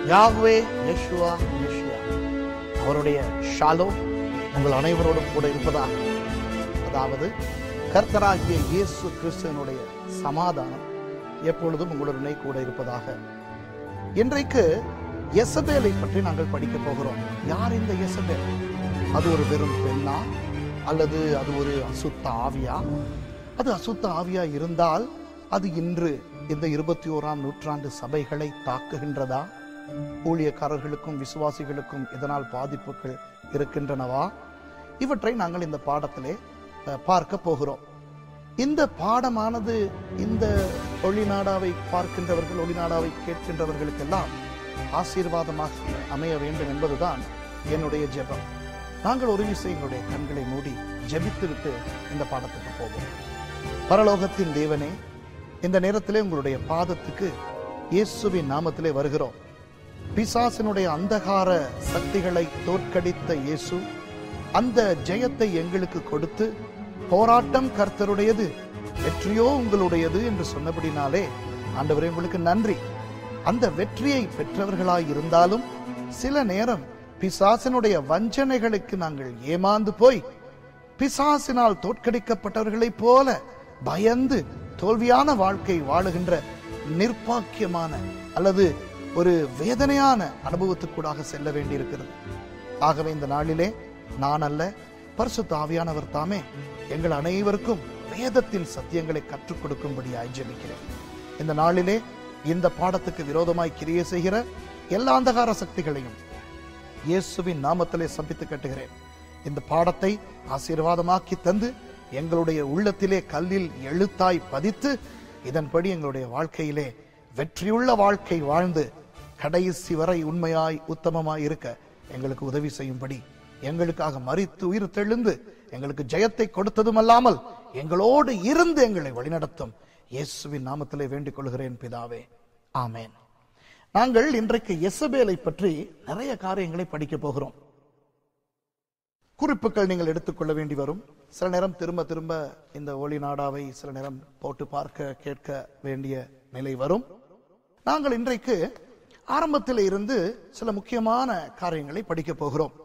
யாஹ்வே Yeshua Messiah அவருடைய ஷாலோ உங்கள் அனைவரோடும் கூட இருப்பதாக அதாவது கர்த்தராகிய இயேசு கிறிஸ்துவனுடைய சமாதானம் எப்பொழுதும் உங்களுடனே கூட இருப்பதாக இன்றைக்கு எசபேலை பற்றி நாங்கள் படிக்க போகிறோம் யார் இந்த எசபேல் அது ஒரு வெறும் பெண்ணா அல்லது அது ஒரு அசுத்த ஆவியா அது அசுத்த ஆவியா இருந்தால் அது இன்று இந்த இருபத்தி ஓராம் நூற்றாண்டு சபைகளை தாக்குகின்றதா ஊழியக்காரர்களுக்கும் விசுவாசிகளுக்கும் இதனால் பாதிப்புகள் இருக்கின்றனவா இவற்றை நாங்கள் இந்த பாடத்திலே அஹ், பார்க்க போகிறோம் இந்த பாடமானது இந்த ஒளிநாடாவை பார்க்கின்றவர்கள் ஒளிநாடாவை கேட்கின்றவர்களுக்கெல்லாம் ஆசீர்வாதமாக அமைய வேண்டும் என்பதுதான் என்னுடைய ஜெபம் நாங்கள் ஒரு விசை எங்களுடைய கண்களை மூடி ஜெபித்துவிட்டு இந்த பாடத்துக்கு போவோம் பரலோகத்தின் தேவனே இந்த நேரத்திலே உங்களுடைய பாதத்துக்கு இயேசுவின் நாமத்திலே வருகிறோம் பிசாசினுடைய அந்தகார சக்திகளை தோற்கடித்த இயேசு அந்த ஜெயத்தை எங்களுக்கு கொடுத்து போராட்டம் கர்த்தருடையது வெற்றியோ உங்களுடையது என்று சொன்னபடினாலே ஆண்டவரே உங்களுக்கு நன்றி அந்த வெற்றியை பெற்றவர்களாய் இருந்தாலும் சில நேரம் பிசாசினுடைய வஞ்சனைகளுக்கு நாங்கள் ஏமாந்து போய் பிசாசினால் தோற்கடிக்கப்பட்டவர்களைப் போல பயந்து தோல்வியான வாழ்க்கை வாழுகின்ற நிர்பாக்கியமான அல்லது ஒரு வேதனையான அனுபவத்துக்கூடாக செல்ல வேண்டியிருக்கிறது ஆகவே இந்த நாளிலே நான் அல்ல பரிசுத்த ஆவியானவர் தாமே எங்கள் அனைவருக்கும் வேதத்தின் சத்தியங்களை கற்றுக் கொடுக்கும்படியாய் ஜெபிக்கிறேன் இந்த நாளிலே இந்த பாடத்துக்கு விரோதமாய் கிரியை செய்கிற எல்லா அந்தகார சக்திகளையும் இயேசுவின் நாமத்திலே சபித்து கட்டுகிறேன் இந்த பாடத்தை ஆசீர்வாதமாக்கி தந்து எங்களுடைய உள்ளத்திலே கல்லில் எழுத்தாய் பதித்து இதன்படி எங்களுடைய வாழ்க்கையிலே வெற்றியுள்ள வாழ்க்கை வாழ்ந்து கடைசி வரை உண்மையாய் உத்தமமாய் இருக்க எங்களுக்கு உதவி செய்யும்படி எங்களுக்காக மறித்து உயிர் தெழுந்து எங்களுக்கு ஜெயத்தை கொடுத்ததும் அல்லாமல் எங்களோடு இருந்து எங்களை வழிநடத்தும் இயேசுவின் நாமத்திலே வேண்டிக் கொள்கிறேன் பிதாவே ஆமென் நாங்கள் இன்றைக்கு எசபேலை பற்றி நிறைய காரியங்களை படிக்க போகிறோம் குறிப்புகள் நீங்கள் எடுத்துக்கொள்ள வேண்டி வரும் சில நேரம் திரும்ப திரும்ப இந்த ஒளி நாடாவை சில நேரம் போட்டு பார்க்க கேட்க வேண்டிய நிலை வரும் நாங்கள் இன்றைக்கு ஆரம்பத்தில் இருந்து சில முக்கியமான காரியங்களை படிக்க போகிறோம்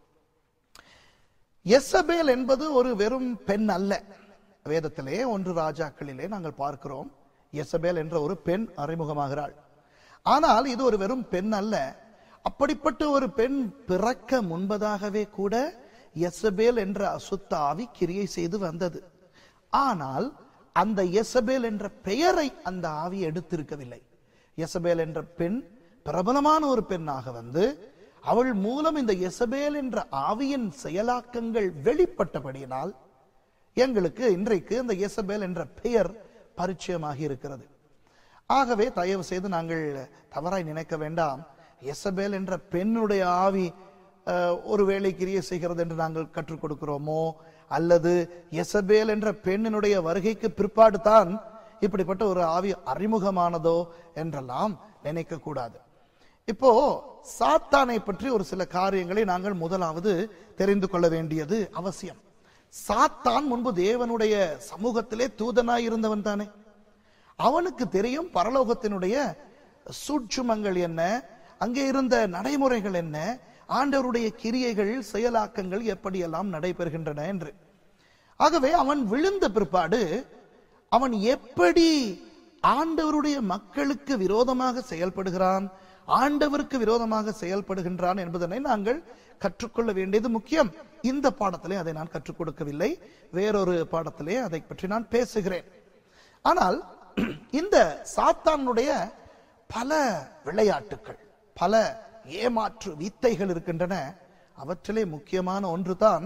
எசபேல் என்பது ஒரு வெறும் பெண் அல்ல வேதத்திலே ஒன்று ராஜாக்களிலே நாங்கள் பார்க்கிறோம் எசபேல் என்ற ஒரு பெண் அறிமுகமாகிறாள் ஆனால் இது ஒரு வெறும் பெண் அல்ல அப்படிப்பட்ட ஒரு பெண் பிறக்க முன்பதாகவே கூட எசபேல் என்ற அசுத்த ஆவி கிரியை செய்து வந்தது ஆனால் அந்த எசபேல் என்ற பெயரை அந்த ஆவி எடுத்திருக்கவில்லை எசபேல் என்ற பெண் பிரபலமான ஒரு பெண்ணாக வந்து அவள் மூலம் இந்த எசபேல் என்ற ஆவியின் செயலாக்கங்கள் வெளிப்பட்டபடியினால் எங்களுக்கு இன்றைக்கு அந்த எசபேல் என்ற பெயர் பரிச்சயமாகி இருக்கிறது ஆகவே தயவு செய்து நாங்கள் தவறாய் நினைக்க வேண்டாம் எசபேல் என்ற பெண்ணுடைய ஆவி அஹ், ஒரு வேலை கிரியை செய்கிறது என்று நாங்கள் கற்றுக் கொடுக்கிறோமோ அல்லது எசபேல் என்ற பெண்ணினுடைய வருகைக்கு பிற்பாடு தான் இப்படிப்பட்ட ஒரு ஆவி அறிமுகமானதோ என்றெல்லாம் நினைக்க கூடாது இப்போ சாத்தானை பற்றி ஒரு சில காரியங்களை நாங்கள் முதலாவது தெரிந்து கொள்ள வேண்டியது அவசியம் சாத்தான் முன்பு தேவனுடைய சமூகத்திலே தூதனாய் இருந்தவன் தானே அவனுக்கு தெரியும் பரலோகத்தினுடைய சூட்சுமங்கள் என்ன அங்கே இருந்த நடைமுறைகள் என்ன ஆண்டவருடைய கிரியைகள் செயலாக்கங்கள் எப்படியெல்லாம் நடைபெறுகின்றன என்று ஆகவே அவன் விழுந்த பிற்பாடு அவன் எப்படி ஆண்டவருடைய மக்களுக்கு விரோதமாக செயல்படுகிறான் ஆண்டவருக்கு விரோதமாக செயல்படுகின்றான் என்பதனை நாங்கள் கற்றுக்கொள்ள வேண்டியது முக்கியம் இந்த பாடத்திலே அதை நான் கற்றுக் கொடுக்கவில்லை வேறொரு பாடத்திலே அதை பற்றி நான் பேசுகிறேன் ஆனால் இந்த சாத்தானுடைய பல விளையாட்டுகள் பல ஏமாற்று வித்தைகள் இருக்கின்றன அவற்றிலே முக்கியமான ஒன்றுதான்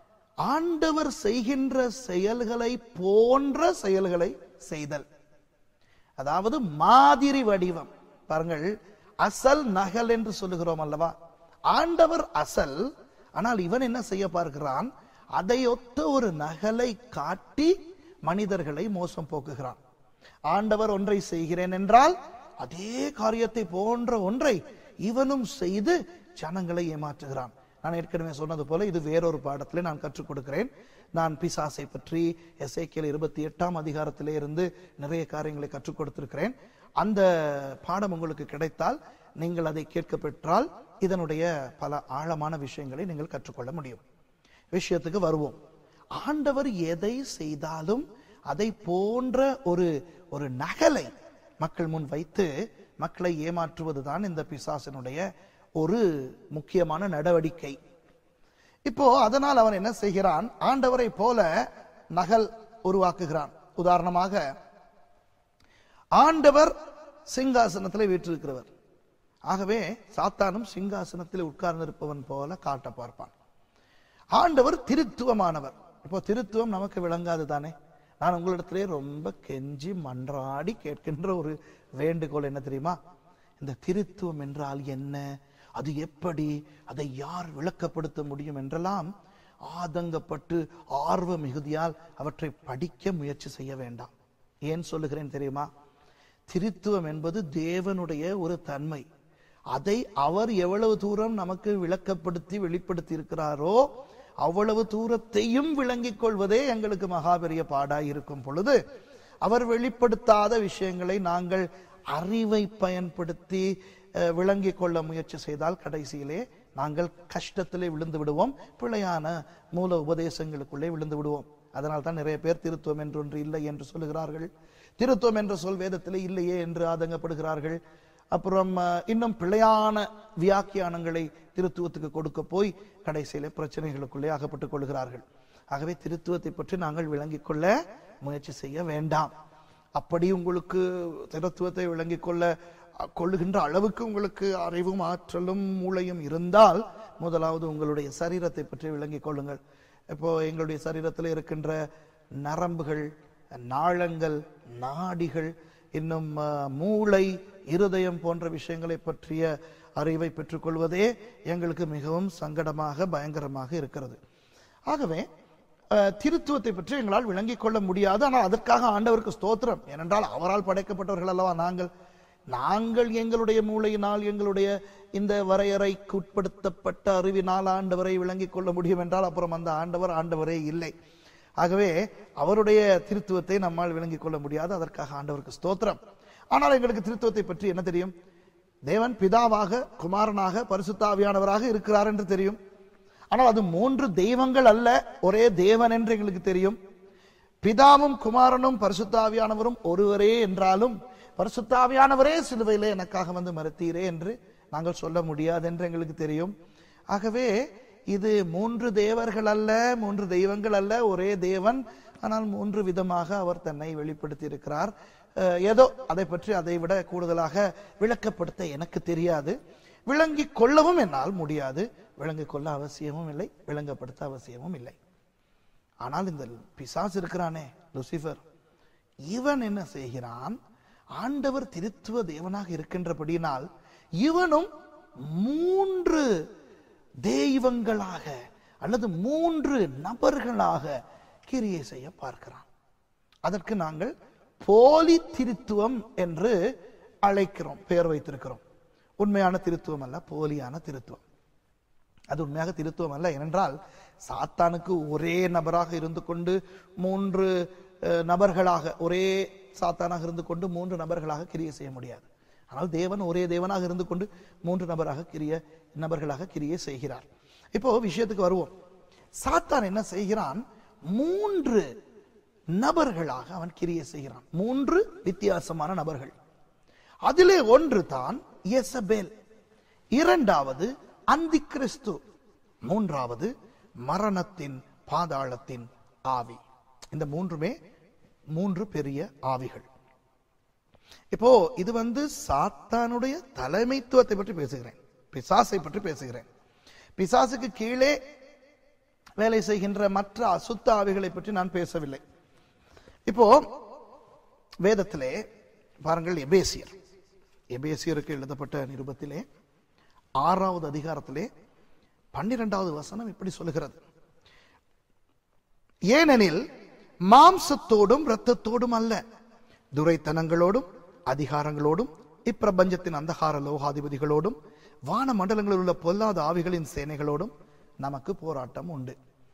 ஆண்டவர் செய்கின்ற செயல்களை போன்ற செயல்களை செய்தல் அதாவது மாதிரி வடிவம் பாருங்கள் அசல் நகல் என்று சொல்லுகிறோம் அல்லவா ஆண்டவர் அசல் ஆனால் இவன் என்ன செய்ய பார்க்கிறான் அதையொத்த ஒரு நகலை காட்டி மனிதர்களை மோசம் போக்குகிறான் ஆண்டவர் ஒன்றை செய்கிறேன் என்றால் அதே காரியத்தை போன்ற ஒன்றை இவனும் செய்து ஜனங்களை ஏமாற்றுகிறான் நான் ஏற்கனவே சொன்னது போல இது வேறொரு பாடத்திலே நான் கற்றுக் கொடுக்கிறேன் நான் பிசாசை பற்றி எஸ்ஐக்கியல் இருபத்தி எட்டாம் அதிகாரத்திலே இருந்து நிறைய காரியங்களை கற்றுக் கொடுத்திருக்கிறேன் அந்த பாடம் உங்களுக்கு கிடைத்தால் நீங்கள் அதை கேட்க பெற்றால் இதனுடைய பல ஆழமான விஷயங்களை நீங்கள் கற்றுக்கொள்ள முடியும் விஷயத்துக்கு வருவோம் ஆண்டவர் எதை செய்தாலும் அதை போன்ற ஒரு ஒரு நகலை மக்கள் முன் வைத்து மக்களை ஏமாற்றுவதுதான் இந்த பிசாசனுடைய ஒரு முக்கியமான நடவடிக்கை இப்போ அதனால் அவன் என்ன செய்கிறான் ஆண்டவரை போல நகல் உருவாக்குகிறான் உதாரணமாக ஆண்டவர் சிங்காசனத்தில் வீற்றிருக்கிறவர் ஆகவே சாத்தானும் சிங்காசனத்தில் உட்கார்ந்திருப்பவன் போல காட்ட பார்ப்பான் ஆண்டவர் திருத்துவமானவர் இப்போ திருத்துவம் நமக்கு விளங்காது தானே நான் உங்களிடத்திலே ரொம்ப கெஞ்சி மன்றாடி கேட்கின்ற ஒரு வேண்டுகோள் என்ன தெரியுமா இந்த திருத்துவம் என்றால் என்ன அது எப்படி அதை யார் விளக்கப்படுத்த முடியும் என்றெல்லாம் ஆதங்கப்பட்டு ஆர்வ மிகுதியால் அவற்றை படிக்க முயற்சி செய்ய வேண்டாம் ஏன் சொல்லுகிறேன் தெரியுமா திருத்துவம் என்பது தேவனுடைய ஒரு தன்மை அதை அவர் எவ்வளவு தூரம் நமக்கு விளக்கப்படுத்தி வெளிப்படுத்தி இருக்கிறாரோ அவ்வளவு தூரத்தையும் விளங்கிக் கொள்வதே எங்களுக்கு மகாபெரிய பாடாய் இருக்கும் பொழுது அவர் வெளிப்படுத்தாத விஷயங்களை நாங்கள் அறிவை பயன்படுத்தி அஹ், விளங்கிக் கொள்ள முயற்சி செய்தால் கடைசியிலே நாங்கள் கஷ்டத்திலே விழுந்து விடுவோம் பிழையான மூல உபதேசங்களுக்குள்ளே விழுந்து விடுவோம் அதனால் தான் நிறைய பேர் திருத்துவம் என்று ஒன்று இல்லை என்று சொல்லுகிறார்கள் திருத்துவம் என்ற சொல் வேதத்திலே இல்லையே என்று ஆதங்கப்படுகிறார்கள் அப்புறம் அஹ், இன்னும் பிழையான வியாக்கியானங்களை திருத்துவத்துக்கு கொடுக்க போய் கடைசியிலே பிரச்சனைகளுக்குள்ளே அகப்பட்டுக் கொள்கிறார்கள் ஆகவே திருத்துவத்தை பற்றி நாங்கள் விளங்கிக் கொள்ள முயற்சி செய்ய வேண்டாம் அப்படி உங்களுக்கு திருத்துவத்தை விளங்கிக் கொள்ள அஹ், கொள்ளுகின்ற அளவுக்கு உங்களுக்கு அறிவும் ஆற்றலும் மூளையும் இருந்தால் முதலாவது உங்களுடைய சரீரத்தை பற்றி விளங்கிக் கொள்ளுங்கள் இப்போ எங்களுடைய சரீரத்தில் இருக்கின்ற நரம்புகள் நாளங்கள் நாடிகள் இன்னும் அஹ், மூளை இருதயம் போன்ற விஷயங்களை பற்றிய அறிவை பெற்றுக்கொள்வதே எங்களுக்கு மிகவும் சங்கடமாக பயங்கரமாக இருக்கிறது ஆகவே அஹ், திருத்துவத்தை பற்றி எங்களால் விளங்கிக் கொள்ள முடியாது ஆனால் அதற்காக ஆண்டவருக்கு ஸ்தோத்திரம் ஏனென்றால் அவரால் படைக்கப்பட்டவர்கள் அல்லவா நாங்கள் நாங்கள் எங்களுடைய மூளையினால் எங்களுடைய இந்த வரையறைக்கு உட்படுத்தப்பட்ட அறிவினால் ஆண்டவரை விளங்கிக் கொள்ள முடியும் என்றால் அப்புறம் அந்த ஆண்டவர் ஆண்டவரே இல்லை ஆகவே அவருடைய திருத்துவத்தை நம்மால் விளங்கிக் கொள்ள முடியாது அதற்காக ஆண்டவருக்கு ஸ்தோத்திரம் ஆனால் எங்களுக்கு திருத்துவத்தை பற்றி என்ன தெரியும் தேவன் பிதாவாக குமாரனாக பரிசுத்தாவியானவராக இருக்கிறார் என்று தெரியும் ஆனால் அது மூன்று தெய்வங்கள் அல்ல ஒரே தேவன் என்று எங்களுக்கு தெரியும் பிதாவும் குமாரனும் பரிசுத்தாவியானவரும் ஒருவரே என்றாலும் பரிசுத்தாவியானவரே சிலுவையிலே எனக்காக வந்து மறுத்தீரே என்று நாங்கள் சொல்ல முடியாது என்று எங்களுக்கு தெரியும் ஆகவே இது மூன்று தேவர்கள் அல்ல மூன்று தெய்வங்கள் அல்ல ஒரே தேவன் ஆனால் மூன்று விதமாக அவர் தன்னை வெளிப்படுத்தி இருக்கிறார் அஹ், ஏதோ அதை பற்றி அதை விட கூடுதலாக விளக்கப்படுத்த எனக்கு தெரியாது விளங்கிக் கொள்ளவும் என்னால் முடியாது விளங்கிக் கொள்ள அவசியமும் இல்லை விளங்கப்படுத்த அவசியமும் இல்லை ஆனால் இந்த பிசாசு இருக்கிறானே லூசிஃபர் இவன் என்ன செய்கிறான் ஆண்டவர் திருத்துவ தேவனாக இருக்கின்றபடியினால் இவனும் மூன்று தெய்வங்களாக அல்லது மூன்று நபர்களாக கிரியை செய்ய பார்க்கிறான் அதற்கு நாங்கள் போலி திருத்துவம் என்று அழைக்கிறோம் பெயர் வைத்திருக்கிறோம் உண்மையான திருத்துவம் அல்ல போலியான திருத்துவம் அது உண்மையாக திருத்துவம் அல்ல ஏனென்றால் சாத்தானுக்கு ஒரே நபராக இருந்து கொண்டு மூன்று அஹ், நபர்களாக ஒரே சாத்தானாக இருந்து கொண்டு மூன்று நபர்களாக கிரியை செய்ய முடியாது ஆனால் தேவன் ஒரே தேவனாக இருந்து கொண்டு மூன்று நபராக கிரிய நபர்களாக கிரியை செய்கிறார் இப்போ விஷயத்துக்கு வருவோம் சாத்தான் என்ன செய்கிறான் மூன்று நபர்களாக அவன் கிரியை செய்கிறான் மூன்று வித்தியாசமான நபர்கள் அதிலே ஒன்று தான் எசபேல் இரண்டாவது அந்தி கிறிஸ்து மூன்றாவது மரணத்தின் பாதாளத்தின் ஆவி இந்த மூன்றுமே மூன்று பெரிய ஆவிகள் இப்போ இது வந்து சாத்தானுடைய தலைமைத்துவத்தை பற்றி பேசுகிறேன் பிசாசை பற்றி பேசுகிறேன் பிசாசுக்கு கீழே வேலை செய்கின்ற மற்ற அசுத்த ஆவிகளை பற்றி நான் பேசவில்லை இப்போ வேதத்திலே பாருங்கள் எபேசியர் எபேசியருக்கு எழுதப்பட்ட நிருபத்திலே ஆறாவது அதிகாரத்திலே பன்னிரெண்டாவது வசனம் இப்படி சொல்லுகிறது ஏனெனில் மாம்சத்தோடும் இரத்தத்தோடும் அல்ல துரைத்தனங்களோடும் அதிகாரங்களோடும் இப்பிரபஞ்சத்தின் அந்தகார லோகாதிபதிகளோடும் வான மண்டலங்களில் உள்ள பொல்லாத ஆவிகளின் சேனைகளோடும் நமக்கு போராட்டம் உண்டு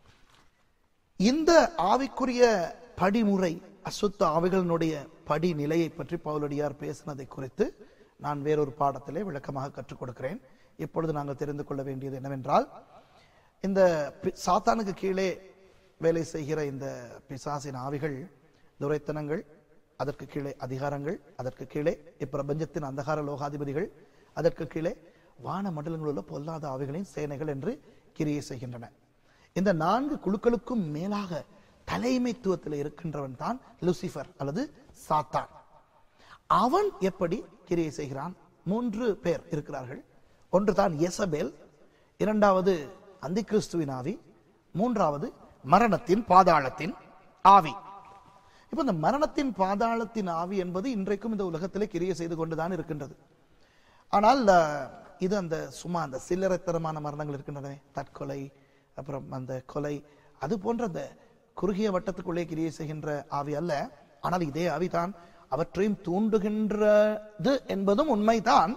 இந்த ஆவிக்குரிய படிமுறை அசுத்த ஆவிகளினுடைய படிநிலையை பற்றி பவுலடியார் பேசினதை குறித்து நான் வேறொரு பாடத்திலே விளக்கமாக கற்றுக் கொடுக்கிறேன் இப்பொழுது நாங்கள் தெரிந்து கொள்ள வேண்டியது என்னவென்றால் இந்த பி- சாத்தானுக்கு கீழே வேலை செய்கிற இந்த பிசாசின் ஆவிகள் துரைத்தனங்கள் அதற்கு கீழே அதிகாரங்கள் அதற்கு கீழே இப்பிரபஞ்சத்தின் அந்தகார லோகாதிபதிகள் அதற்கு கீழே வான மண்டலங்களில் உள்ள பொல்லாத ஆவிகளின் சேனைகள் என்று கிரியை செய்கின்றன இந்த நான்கு குழுக்களுக்கும் மேலாக தலைமைத்துவத்தில் இருக்கின்றவன் தான் லூசிஃபர் அல்லது சாத்தான் அவன் எப்படி கிரியை செய்கிறான் மூன்று பேர் இருக்கிறார்கள் ஒன்று தான் எசபேல் இரண்டாவது அந்திகிறிஸ்துவின் ஆவி மூன்றாவது மரணத்தின் பாதாளத்தின் ஆவி இப்ப இந்த மரணத்தின் பாதாளத்தின் ஆவி என்பது இன்றைக்கும் இந்த உலகத்திலே கிரியை செய்து கொண்டுதான் இருக்கின்றது ஆனால் அஹ், இது அந்த சும்மா அந்த சில்லறைத்தனமான மரணங்கள் இருக்கின்றன தற்கொலை அப்புறம் அந்த கொலை அது போன்ற அந்த குறுகிய வட்டத்துக்குள்ளே கிரியை செய்கின்ற ஆவி அல்ல ஆனால் இதே ஆவிதான் அவற்றையும் தூண்டுகின்றது என்பதும் உண்மைதான்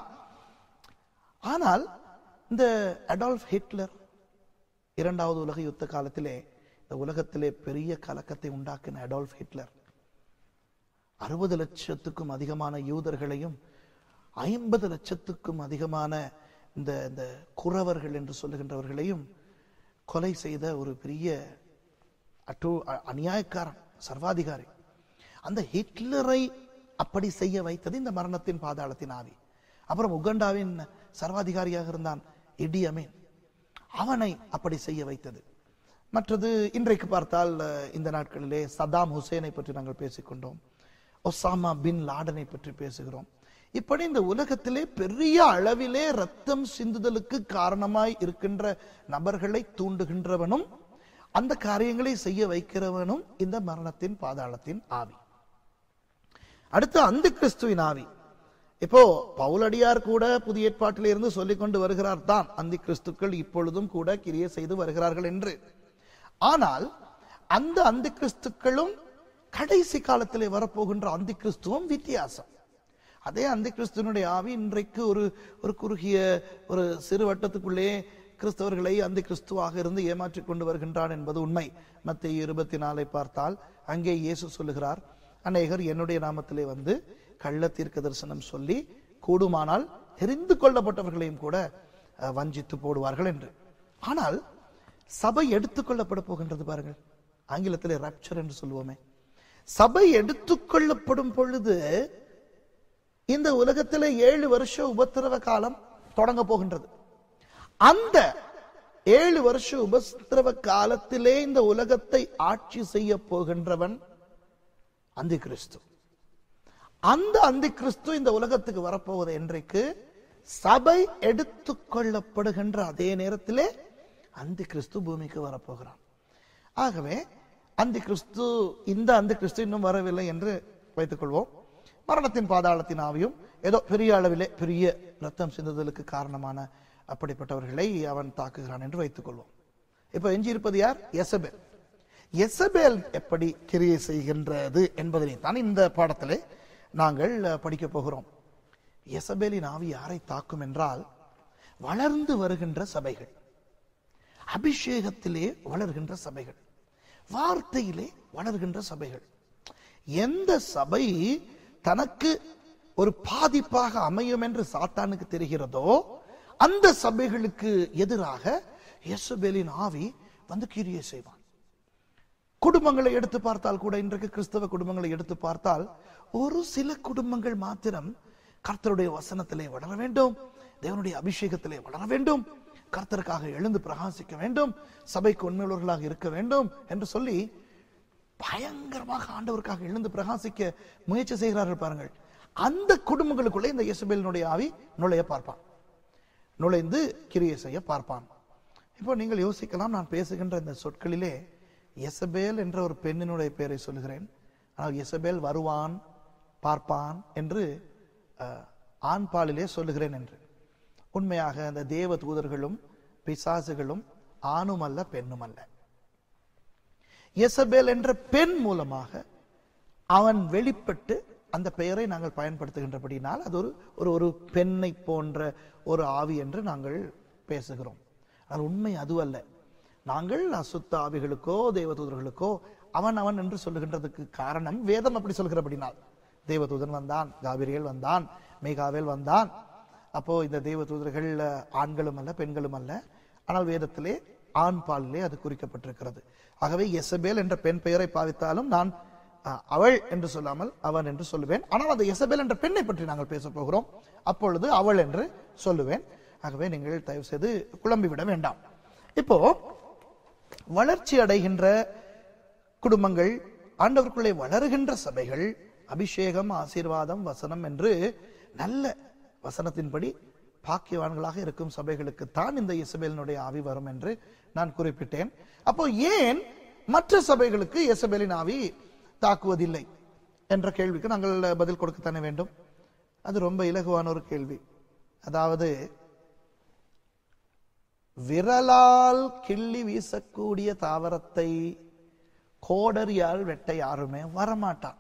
ஆனால் இந்த அடால்ஃப் ஹிட்லர் இரண்டாவது உலக யுத்த காலத்திலே இந்த உலகத்திலே பெரிய கலக்கத்தை உண்டாக்கின அடால்ஃப் ஹிட்லர் அறுபது லட்சத்துக்கும் அதிகமான யூதர்களையும் ஐம்பது லட்சத்துக்கும் அதிகமான இந்த இந்த குறவர்கள் என்று சொல்லுகின்றவர்களையும் கொலை செய்த ஒரு பெரிய அட்டோ அ- அநியாயக்காரன் சர்வாதிகாரி அந்த ஹிட்லரை அப்படி செய்ய வைத்தது இந்த மரணத்தின் பாதாளத்தின் ஆவி அப்புறம் உகண்டாவின் சர்வாதிகாரியாக இருந்தான் இடி அமீன் அவனை அப்படி செய்ய வைத்தது மற்றது இன்றைக்கு பார்த்தால் அஹ், இந்த நாட்களிலே சதாம் ஹுசேனை பற்றி நாங்கள் பேசிக்கொண்டோம் ஒசாமா பின் லாடனை பற்றி பேசுகிறோம் இப்படி இந்த உலகத்திலே பெரிய அளவிலே ரத்தம் சிந்துதலுக்கு காரணமாய் இருக்கின்ற நபர்களை தூண்டுகின்றவனும் அந்த காரியங்களை செய்ய வைக்கிறவனும் இந்த மரணத்தின் பாதாளத்தின் ஆவி அடுத்து அந்த கிறிஸ்துவின் ஆவி இப்போ பவுலடியார் கூட புதிய ஏற்பாட்டில் இருந்து சொல்லிக் கொண்டு வருகிறார் தான் அந்த கிறிஸ்துக்கள் இப்பொழுதும் கூட கிரியை செய்து வருகிறார்கள் என்று ஆனால் அந்த அந்த கிறிஸ்துக்களும் கடைசி காலத்திலே வரப்போகின்ற அந்த கிறிஸ்துவும் வித்தியாசம் அதே அந்த கிறிஸ்துவனுடைய ஆவி இன்றைக்கு ஒரு ஒரு குறுகிய ஒரு சிறு வட்டத்துக்குள்ளே கிறிஸ்தவர்களை அந்த கிறிஸ்துவாக இருந்து ஏமாற்றிக் கொண்டு வருகின்றான் என்பது உண்மை மத்திய இருபத்தி நாலை பார்த்தால் அங்கே இயேசு சொல்லுகிறார் அநேகர் என்னுடைய நாமத்திலே வந்து கள்ள தீர்க்க தரிசனம் சொல்லி கூடுமானால் தெரிந்து கொள்ளப்பட்டவர்களையும் கூட அஹ், வஞ்சித்து போடுவார்கள் என்று ஆனால் சபை எடுத்துக்கொள்ளப்பட போகின்றது பாருங்கள் ஆங்கிலத்திலே ரப்சர் என்று சொல்லுவோமே சபை எடுத்துக்கொள்ளப்படும் பொழுது இந்த உலகத்திலே ஏழு வருஷ உபத்திரவ காலம் தொடங்க போகின்றது அந்த ஏழு வருஷ உபத்திரவ காலத்திலே இந்த உலகத்தை ஆட்சி செய்ய போகின்றவன் அந்தி கிறிஸ்து அந்த அந்தி கிறிஸ்து இந்த உலகத்துக்கு வரப்போவது என்றைக்கு சபை எடுத்துக்கொள்ளப்படுகின்ற அதே நேரத்திலே அந்தி கிறிஸ்து பூமிக்கு வரப்போகிறான் ஆகவே அந்தி கிறிஸ்து இந்த அந்தி கிறிஸ்து இன்னும் வரவில்லை என்று வைத்துக் கொள்வோம் மரணத்தின் பாதாளத்தின் ஆவியும் ஏதோ பெரிய அளவிலே பெரிய ரத்தம் சிந்துதலுக்கு காரணமான அப்படிப்பட்டவர்களை அவன் தாக்குகிறான் என்று வைத்துக் கொள்வோம் இப்ப எஞ்சி இருப்பது யார் எசபேல் எசபேல் எப்படி கிரியை செய்கின்றது என்பதனை தான் இந்த பாடத்திலே நாங்கள் அஹ், படிக்கப் போகிறோம் எசபேலின் ஆவி யாரை தாக்கும் என்றால் வளர்ந்து வருகின்ற சபைகள் அபிஷேகத்திலே வளர்கின்ற சபைகள் வார்த்தையிலே வளர்கின்ற சபைகள் எந்த சபை தனக்கு ஒரு பாதிப்பாக அமையும் என்று சாத்தானுக்கு தெரிகிறதோ அந்த சபைகளுக்கு எதிராக இயேசுபேலின் ஆவி வந்து கிரியை செய்வான் குடும்பங்களை எடுத்து பார்த்தால் கூட இன்றைக்கு கிறிஸ்தவ குடும்பங்களை எடுத்து பார்த்தால் ஒரு சில குடும்பங்கள் மாத்திரம் கர்த்தருடைய வசனத்திலே வளர வேண்டும் தேவனுடைய அபிஷேகத்திலே வளர வேண்டும் கர்த்தருக்காக எழுந்து பிரகாசிக்க வேண்டும் சபைக்கு உண்மையுள்ளவர்களாக இருக்க வேண்டும் என்று சொல்லி பயங்கரமாக ஆண்டவருக்காக எழுந்து பிரகாசிக்க முயற்சி செய்கிறார்கள் பாருங்கள் அந்த குடும்பங்களுக்குள்ளே இந்த இயேசுபேலினுடைய ஆவி நுழைய பார்ப்பான் நுழைந்து கிரியை செய்ய பார்ப்பான் இப்போ நீங்கள் யோசிக்கலாம் நான் பேசுகின்ற இந்த சொற்களிலே எசபேல் என்ற ஒரு பெண்ணினுடைய பெயரை சொல்லுகிறேன் ஆனால் எசபேல் வருவான் பார்ப்பான் என்று அஹ், ஆண் பாலிலே சொல்லுகிறேன் என்று உண்மையாக அந்த தேவ தூதர்களும் பிசாசுகளும் ஆணும் அல்ல பெண்ணும் அல்ல எசபேல் என்ற பெண் மூலமாக அவன் வெளிப்பட்டு அந்த பெயரை நாங்கள் பயன்படுத்துகின்றபடினால் அது ஒரு ஒரு ஒரு பெண்ணை போன்ற ஒரு ஆவி என்று நாங்கள் பேசுகிறோம் ஆனால் உண்மை அதுவல்ல நாங்கள் அசுத்த ஆவிகளுக்கோ தேவதூதர்களுக்கோ அவன் அவன் என்று சொல்லுகின்றதுக்கு காரணம் வேதம் அப்படி சொல்கிறபடினால் தேவதூதன் வந்தான் காபிரியல் வந்தான் மேகாவேல் வந்தான் அப்போ இந்த தேவதூதர்கள் அஹ், ஆண்களும் அல்ல பெண்களும் அல்ல ஆனால் வேதத்திலே ஆண் பாலிலே அது குறிக்கப்பட்டிருக்கிறது ஆகவே எசபேல் என்ற பெண் பெயரை பாவித்தாலும் நான் அஹ், அவள் என்று சொல்லாமல் அவன் என்று சொல்லுவேன் ஆனால் அந்த எசபேல் என்ற பெண்ணை பற்றி நாங்கள் பேச போகிறோம் அப்பொழுது அவள் என்று சொல்லுவேன் ஆகவே நீங்கள் தயவு செய்து குழம்பி விட வேண்டாம் இப்போ வளர்ச்சி அடைகின்ற குடும்பங்கள் ஆண்டவருக்குள்ளே வளருகின்ற சபைகள் அபிஷேகம் ஆசீர்வாதம் வசனம் என்று நல்ல வசனத்தின்படி பாக்கியவான்களாக இருக்கும் சபைகளுக்கு தான் இந்த இசபேலினுடைய ஆவி வரும் என்று நான் குறிப்பிட்டேன் அப்போ ஏன் மற்ற சபைகளுக்கு இசபேலின் ஆவி தாக்குவதில்லை என்ற கேள்விக்கு நாங்கள் பதில் கொடுக்கத்தானே வேண்டும் அது ரொம்ப இலகுவான ஒரு கேள்வி அதாவது விரலால் கிள்ளி வீசக்கூடிய தாவரத்தை கோடரியால் வெட்ட யாருமே வரமாட்டான்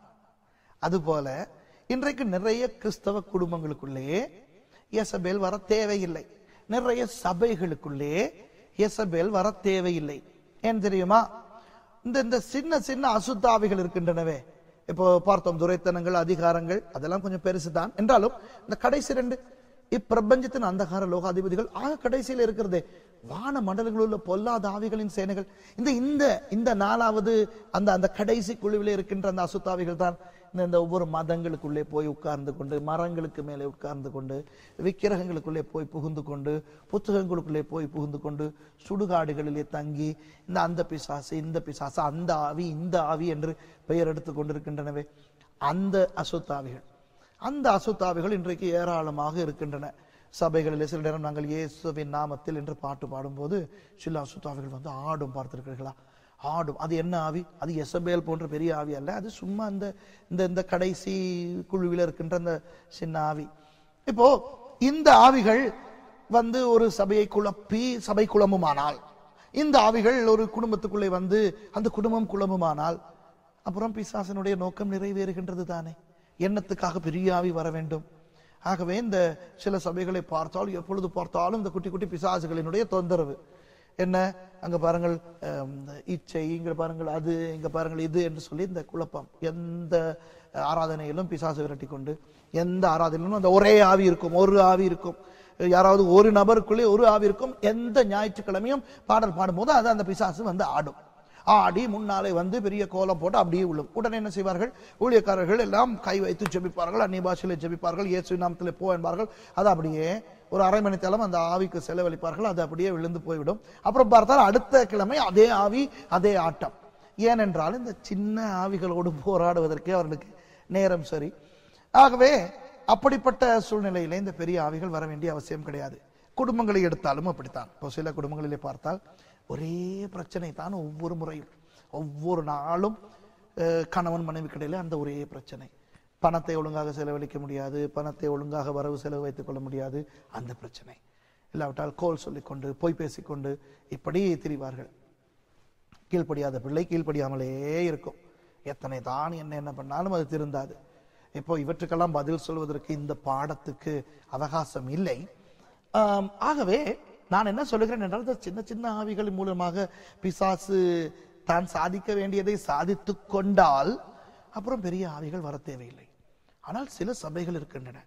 அதுபோல இன்றைக்கு நிறைய கிறிஸ்தவ குடும்பங்களுக்குள்ளே எசபேல் வர தேவையில்லை நிறைய சபைகளுக்குள்ளே எசபேல் வர தேவையில்லை ஏன் தெரியுமா இந்த இந்த சின்ன சின்ன அசுத்தாவிகள் இருக்கின்றனவே இப்போ பார்த்தோம் துரைத்தனங்கள் அதிகாரங்கள் அதெல்லாம் கொஞ்சம் பெருசுதான் என்றாலும் இந்த கடைசி ரெண்டு இப்பிரபஞ்சத்தின் அந்தகார லோகாதிபதிகள் ஆக கடைசியில் இருக்கிறதே வான மண்டலங்களில் உள்ள பொல்லாத ஆவிகளின் சேனைகள் இந்த இந்த இந்த நாலாவது அந்த அந்த கடைசி குழுவிலே இருக்கின்ற அந்த அசுத்தாவிகள் தான் இந்த இந்த ஒவ்வொரு மதங்களுக்குள்ளே போய் உட்கார்ந்து கொண்டு மரங்களுக்கு மேலே உட்கார்ந்து கொண்டு விக்கிரகங்களுக்குள்ளே போய் புகுந்து கொண்டு புத்தகங்களுக்குள்ளே போய் புகுந்து கொண்டு சுடுகாடுகளிலே தங்கி இந்த அந்த பிசாசு இந்த பிசாசு அந்த ஆவி இந்த ஆவி என்று பெயர் எடுத்துக் கொண்டிருக்கின்றனவே அந்த அசுத்தாவிகள் அந்த அசுத்தாவிகள் இன்றைக்கு ஏராளமாக இருக்கின்றன சபைகளில் சில நேரம் நாங்கள் இயேசுவின் நாமத்தில் என்று பாட்டு பாடும்போது சில அசுத்தாவிகள் வந்து ஆடும் பார்த்திருக்கிறீர்களா ஆடும் அது என்ன ஆவி அது எசபேல் போன்ற பெரிய ஆவி அல்ல அது சும்மா இந்த இந்த இந்த கடைசி குழுவில் இருக்கின்ற அந்த சின்ன ஆவி இப்போ இந்த ஆவிகள் வந்து ஒரு சபையை குழப்பி சபை குழம்புமானால் இந்த ஆவிகள் ஒரு குடும்பத்துக்குள்ளே வந்து அந்த குடும்பம் குழம்புமானால் அப்புறம் பிசாசனுடைய நோக்கம் நிறைவேறுகின்றது தானே எண்ணத்துக்காக பெரிய ஆவி வர வேண்டும் ஆகவே இந்த சில சபைகளை பார்த்தால் எப்பொழுது பார்த்தாலும் இந்த குட்டி குட்டி பிசாசுகளினுடைய தொந்தரவு என்ன அங்க பாருங்கள் அஹ், இந்த இச்சை இங்க பாருங்கள் அது இங்க பாருங்கள் இது என்று சொல்லி இந்த குழப்பம் எந்த ஆராதனையிலும் பிசாசு விரட்டி கொண்டு எந்த ஆராதனையிலும் அந்த ஒரே ஆவி இருக்கும் ஒரு ஆவி இருக்கும் யாராவது ஒரு நபருக்குள்ளே ஒரு ஆவி இருக்கும் எந்த ஞாயிற்றுக்கிழமையும் பாடல் பாடும்போது அது அந்த பிசாசு வந்து ஆடும் ஆடி முன்னாலே வந்து பெரிய கோலம் போட்டு அப்படியே விழும் உடனே என்ன செய்வார்கள் ஊழியக்காரர்கள் எல்லாம் கை வைத்து ஜெபிப்பார்கள் அந்நிய பாஷையில ஜெபிப்பார்கள் இயேசு நாமத்தில் போ என்பார்கள் அது அப்படியே ஒரு அரை மணி தேலம் அந்த ஆவிக்கு செலவழிப்பார்கள் அது அப்படியே விழுந்து போய்விடும் அப்புறம் பார்த்தால் அடுத்த கிழமை அதே ஆவி அதே ஆட்டம் ஏனென்றால் இந்த சின்ன ஆவிகளோடு போராடுவதற்கே அவர்களுக்கு நேரம் சரி ஆகவே அப்படிப்பட்ட சூழ்நிலையிலே இந்த பெரிய ஆவிகள் வர வேண்டிய அவசியம் கிடையாது குடும்பங்களை எடுத்தாலும் அப்படித்தான் இப்போ சில குடும்பங்களிலே பார்த்தால் ஒரே பிரச்சனை தான் ஒவ்வொரு முறையும் ஒவ்வொரு நாளும் அஹ், கணவன் மனைவி கடையில் அந்த ஒரே பிரச்சனை பணத்தை ஒழுங்காக செலவழிக்க முடியாது பணத்தை ஒழுங்காக வரவு செலவு வைத்துக் கொள்ள முடியாது அந்த பிரச்சனை இல்லாவிட்டால் கோல் சொல்லிக்கொண்டு பொய் பேசிக்கொண்டு இப்படி திரிவார்கள் கீழ்ப்படியாத பிள்ளை கீழ்ப்படியாமலே இருக்கும் எத்தனை தான் என்ன என்ன பண்ணாலும் அது திருந்தாது இப்போ இவற்றுக்கெல்லாம் பதில் சொல்வதற்கு இந்த பாடத்துக்கு அவகாசம் இல்லை ஆம், ஆகவே நான் என்ன சொல்லுகிறேன் என்றால் இந்த சின்ன சின்ன ஆவிகள் மூலமாக பிசாசு தான் சாதிக்க வேண்டியதை சாதித்து கொண்டால் அப்புறம் பெரிய ஆவிகள் வர தேவையில்லை ஆனால் சில சபைகள் இருக்கின்றன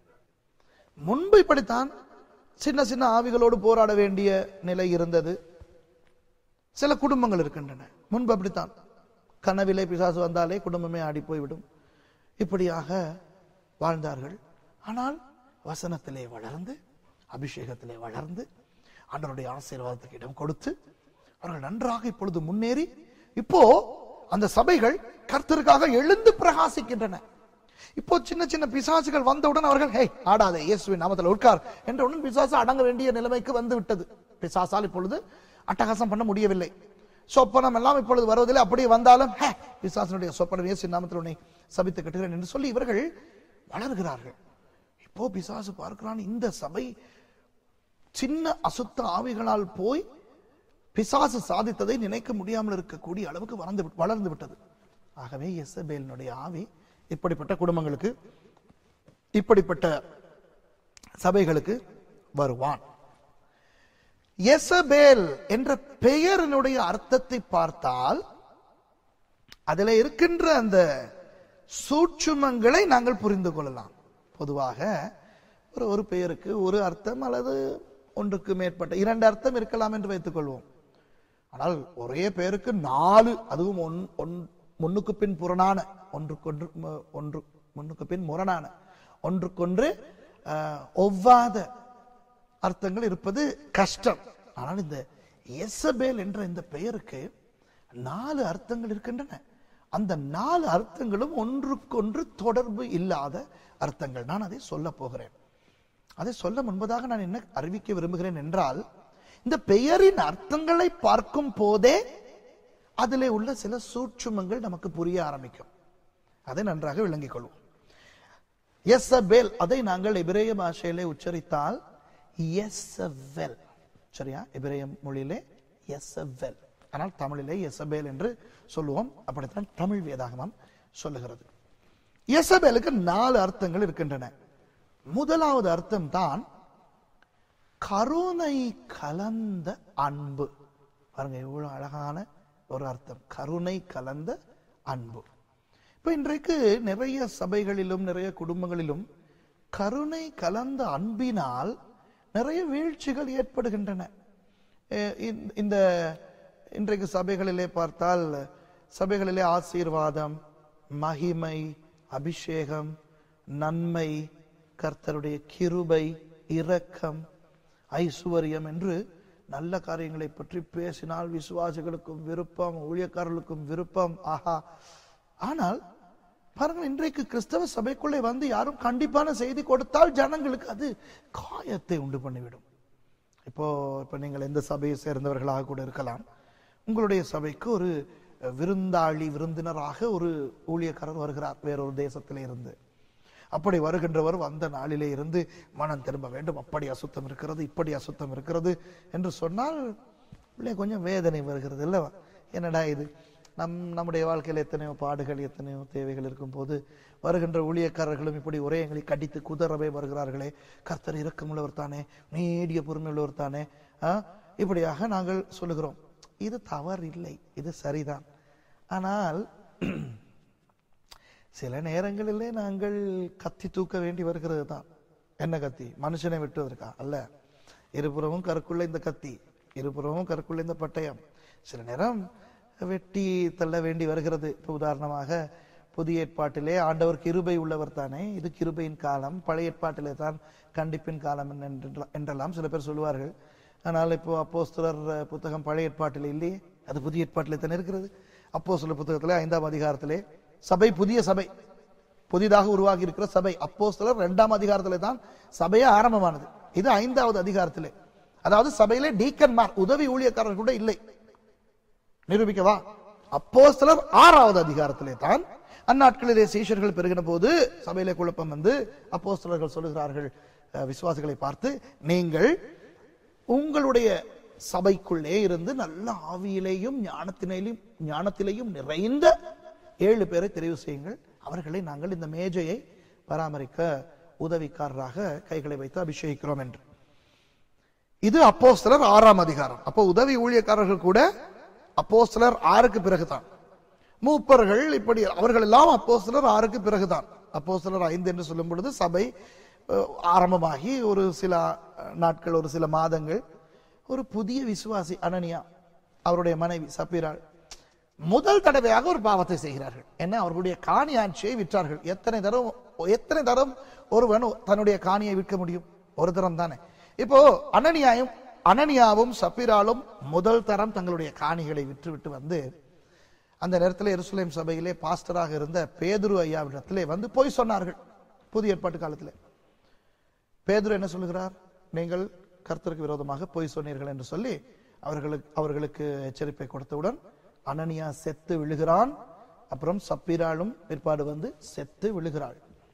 முன்பு இப்படித்தான் சின்ன சின்ன ஆவிகளோடு போராட வேண்டிய நிலை இருந்தது சில குடும்பங்கள் இருக்கின்றன முன்பு அப்படித்தான் கனவிலே பிசாசு வந்தாலே குடும்பமே ஆடி போய்விடும் இப்படியாக வாழ்ந்தார்கள் ஆனால் வசனத்திலே வளர்ந்து அபிஷேகத்திலே வளர்ந்து ஆண்டவருடைய ஆசீர்வாதத்துக்கு இடம் கொடுத்து அவர்கள் நன்றாக இப்பொழுது முன்னேறி இப்போ அந்த சபைகள் கர்த்தருக்காக எழுந்து பிரகாசிக்கின்றன இப்போ சின்ன சின்ன பிசாசுகள் வந்தவுடன் அவர்கள் ஹே ஆடாதே இயேசுவின் நாமத்தில் உட்கார் என்றவுடன் பிசாசு அடங்க வேண்டிய நிலைமைக்கு வந்து விட்டது பிசாசால் இப்பொழுது அட்டகாசம் பண்ண முடியவில்லை சொப்பனம் எல்லாம் இப்பொழுது வருவதில்லை அப்படியே வந்தாலும் ஹே பிசாசனுடைய சொப்பனம் இயேசு நாமத்தில் உன்னை சபித்து கட்டுகிறேன் என்று சொல்லி இவர்கள் வளர்கிறார்கள் இப்போ பிசாசு பார்க்கிறான் இந்த சபை சின்ன அசுத்த ஆவிகளால் போய் பிசாசு சாதித்ததை நினைக்க முடியாமல் இருக்கக்கூடிய அளவுக்கு வளர்ந்து விட்- வளர்ந்து விட்டது ஆகவே எசபேலினுடைய ஆவி இப்படிப்பட்ட குடும்பங்களுக்கு இப்படிப்பட்ட சபைகளுக்கு வருவான் எசபேல் என்ற பெயரினுடைய அர்த்தத்தை பார்த்தால் அதில் இருக்கின்ற அந்த சூட்சுமங்களை நாங்கள் புரிந்து கொள்ளலாம் பொதுவாக ஒரு ஒரு பெயருக்கு ஒரு அர்த்தம் அல்லது ஒன்றுக்கு மேற்பட்ட இரண்டு அர்த்தம் இருக்கலாம் என்று வைத்துக் கொள்வோம் ஆனால் ஒரே பெயருக்கு நாலு அதுவும் ஒன் ஒன் முன்னுக்கு பின் புறனான ஒன்றுக்கொன்று ம- ஒன்று முன்னுக்கு பின் முரணான ஒன்றுக்கொன்று அஹ், ஒவ்வாத அர்த்தங்கள் இருப்பது கஷ்டம் ஆனால் இந்த எசபேல் என்ற இந்த பெயருக்கு நாலு அர்த்தங்கள் இருக்கின்றன அந்த நாலு அர்த்தங்களும் ஒன்றுக்கொன்று தொடர்பு இல்லாத அர்த்தங்கள் நான் அதை சொல்ல போகிறேன் அதை சொல்ல முன்பதாக நான் என்ன அறிவிக்க விரும்புகிறேன் என்றால் இந்த பெயரின் அர்த்தங்களை பார்க்கும் போதே அதிலே உள்ள சில சூட்சுமங்கள் நமக்கு புரிய ஆரம்பிக்கும் அதை நன்றாக விளங்கிக் கொள்வோம் எஸ்அபேல் அதை நாங்கள் எபிரேய பாஷையிலே உச்சரித்தால் எஸ்அவெல் சரியா எபிரேய மொழியிலே எஸ்அவெல் ஆனால் தமிழிலே எசபேல் என்று சொல்லுவோம் அப்படித்தான் தமிழ் வேதாகமம் சொல்லுகிறது எசபேலுக்கு நாலு அர்த்தங்கள் இருக்கின்றன முதலாவது அர்த்தம் தான் கருணை கலந்த அன்பு பாருங்க எவ்வளவு அழகான ஒரு அர்த்தம் கருணை கலந்த அன்பு இப்ப இன்றைக்கு நிறைய சபைகளிலும் நிறைய குடும்பங்களிலும் கருணை கலந்த அன்பினால் நிறைய வீழ்ச்சிகள் ஏற்படுகின்றன அஹ் இந்த- இந்த இன்றைக்கு சபைகளிலே பார்த்தால் சபைகளிலே ஆசீர்வாதம் மகிமை அபிஷேகம் நன்மை கர்த்தருடைய கிருபை இரக்கம் ஐசுவரியம் என்று நல்ல காரியங்களை பற்றி பேசினால் விசுவாசிகளுக்கும் விருப்பம் ஊழியக்காரர்களுக்கும் விருப்பம் ஆஹா ஆனால் பாருங்கள் இன்றைக்கு கிறிஸ்தவ சபைக்குள்ளே வந்து யாரும் கண்டிப்பான செய்தி கொடுத்தால் ஜனங்களுக்கு அது காயத்தை உண்டு பண்ணிவிடும் இப்போ இப்போ நீங்கள் எந்த சபையை சேர்ந்தவர்களாக கூட இருக்கலாம் உங்களுடைய சபைக்கு ஒரு விருந்தாளி விருந்தினராக ஒரு ஊழியக்காரர் வருகிறார் வேறொரு தேசத்திலே இருந்து அப்படி வருகின்றவர் வந்த நாளிலே இருந்து மனம் திரும்ப வேண்டும் அப்படி அசுத்தம் இருக்கிறது இப்படி அசுத்தம் இருக்கிறது என்று சொன்னால் உள்ளே கொஞ்சம் வேதனை வருகிறது இல்லவா என்னடா இது நம் நம்முடைய வாழ்க்கையில் எத்தனையோ பாடுகள் எத்தனையோ தேவைகள் இருக்கும் போது வருகின்ற ஊழியக்காரர்களும் இப்படி ஒரே எங்களை கடித்து குதறவே வருகிறார்களே கர்த்தர் இரக்கமுள்ளவர் தானே நீடிய பொறுமை உள்ளவர் தானே ஆ? இப்படியாக நாங்கள் சொல்லுகிறோம் இது தவறு இல்லை இது சரிதான் ஆனால் சில நேரங்களிலே நாங்கள் கத்தி தூக்க வேண்டி வருகிறது தான் என்ன கத்தி மனுஷனை வெட்டுவதற்கா அல்ல இருபுறமும் கருக்குள்ள இந்த கத்தி இருபுறமும் கருக்குள்ள இந்த பட்டயம் சில நேரம் வெட்டி தள்ள வேண்டி வருகிறது இப்போ உதாரணமாக புதிய ஏற்பாட்டிலே ஆண்டவர் கிருபை உள்ளவர் தானே இது கிருபையின் காலம் பழைய ஏற்பாட்டிலே தான் கண்டிப்பின் காலம் என்றெல்லாம் என்றெல்லாம் சில பேர் சொல்லுவார்கள் ஆனால் இப்போ அப்போஸ்தலர் புத்தகம் பழைய ஏற்பாட்டில் இல்லையே அது புதிய ஏற்பாட்டிலே தானே இருக்கிறது அப்போஸ்தலர் புத்தகத்திலே ஐந்தாம் அதிகாரத்திலே சபை புதிய சபை புதிதாக உருவாகி இருக்கிற சபை அப்போஸ்தலர் இரண்டாம் அதிகாரத்திலே தான் சபையே ஆரம்பமானது இது ஐந்தாவது அதிகாரத்திலே அதாவது சபையிலே டீக்கன்மார் உதவி ஊழியக்காரர்கள் கூட இல்லை நிரூபிக்கவா அப்போஸ்தலர் ஆறாவது அதிகாரத்திலே தான் அந்நாட்களிலே சீஷர்கள் பெருகின போது சபையிலே குழப்பம் வந்து அப்போஸ்தலர்கள் சொல்லுகிறார்கள் அஹ், விசுவாசிகளை பார்த்து நீங்கள் உங்களுடைய சபைக்குள்ளே இருந்து நல்ல ஆவியிலேயும் ஞானத்திலேயும் ஞானத்திலேயும் நிறைந்த ஏழு பேரை தெரிவு செய்யுங்கள் அவர்களை நாங்கள் இந்த மேஜையை பராமரிக்க உதவிக்காரராக கைகளை வைத்து அபிஷேகிக்கிறோம் என்று இது அப்போஸ்தலர் ஆறாம் அதிகாரம் அப்போ உதவி ஊழியக்காரர்கள் கூட அப்போஸ்தலர் ஆறுக்கு பிறகுதான் மூப்பர்கள் இப்படி அவர்கள் எல்லாம் அப்போஸ்தலர் ஆறுக்கு பிறகுதான் அப்போஸ்தலர் ஐந்து என்று சொல்லும் பொழுது சபை அஹ், ஆரம்பமாகி ஒரு சில அஹ், நாட்கள் ஒரு சில மாதங்கள் ஒரு புதிய விசுவாசி அனனியா அவருடைய மனைவி சப்பீராள் முதல் தடவையாக ஒரு பாவத்தை செய்கிறார்கள் என்ன அவர்களுடைய காணி ஆட்சியை விற்றார்கள் எத்தனை தரம் எத்தனை தரம் ஒருவன் தன்னுடைய காணியை விற்க முடியும் ஒரு தரம் தானே இப்போ அனனியாயும் அனனியாவும் சப்பீராலும் முதல் தரம் தங்களுடைய காணிகளை விற்றுவிட்டு வந்து அந்த நேரத்தில் எருசலேம் சபையிலே பாஸ்டராக இருந்த பேதுரு ஐயாவிடத்திலே வந்து போய் சொன்னார்கள் புதிய ஏற்பாட்டு காலத்திலே பேதுரு என்ன சொல்லுகிறார் நீங்கள் கர்த்தருக்கு விரோதமாக பொய் சொன்னீர்கள் என்று சொல்லி அவர்களுக்கு அவர்களுக்கு எச்சரிப்பை கொடுத்தவுடன் அனனியா செத்து விழுகிறான் அப்புறம் சப்பீராளும் பிற்பாடு வந்து செத்து விழுகிறாள்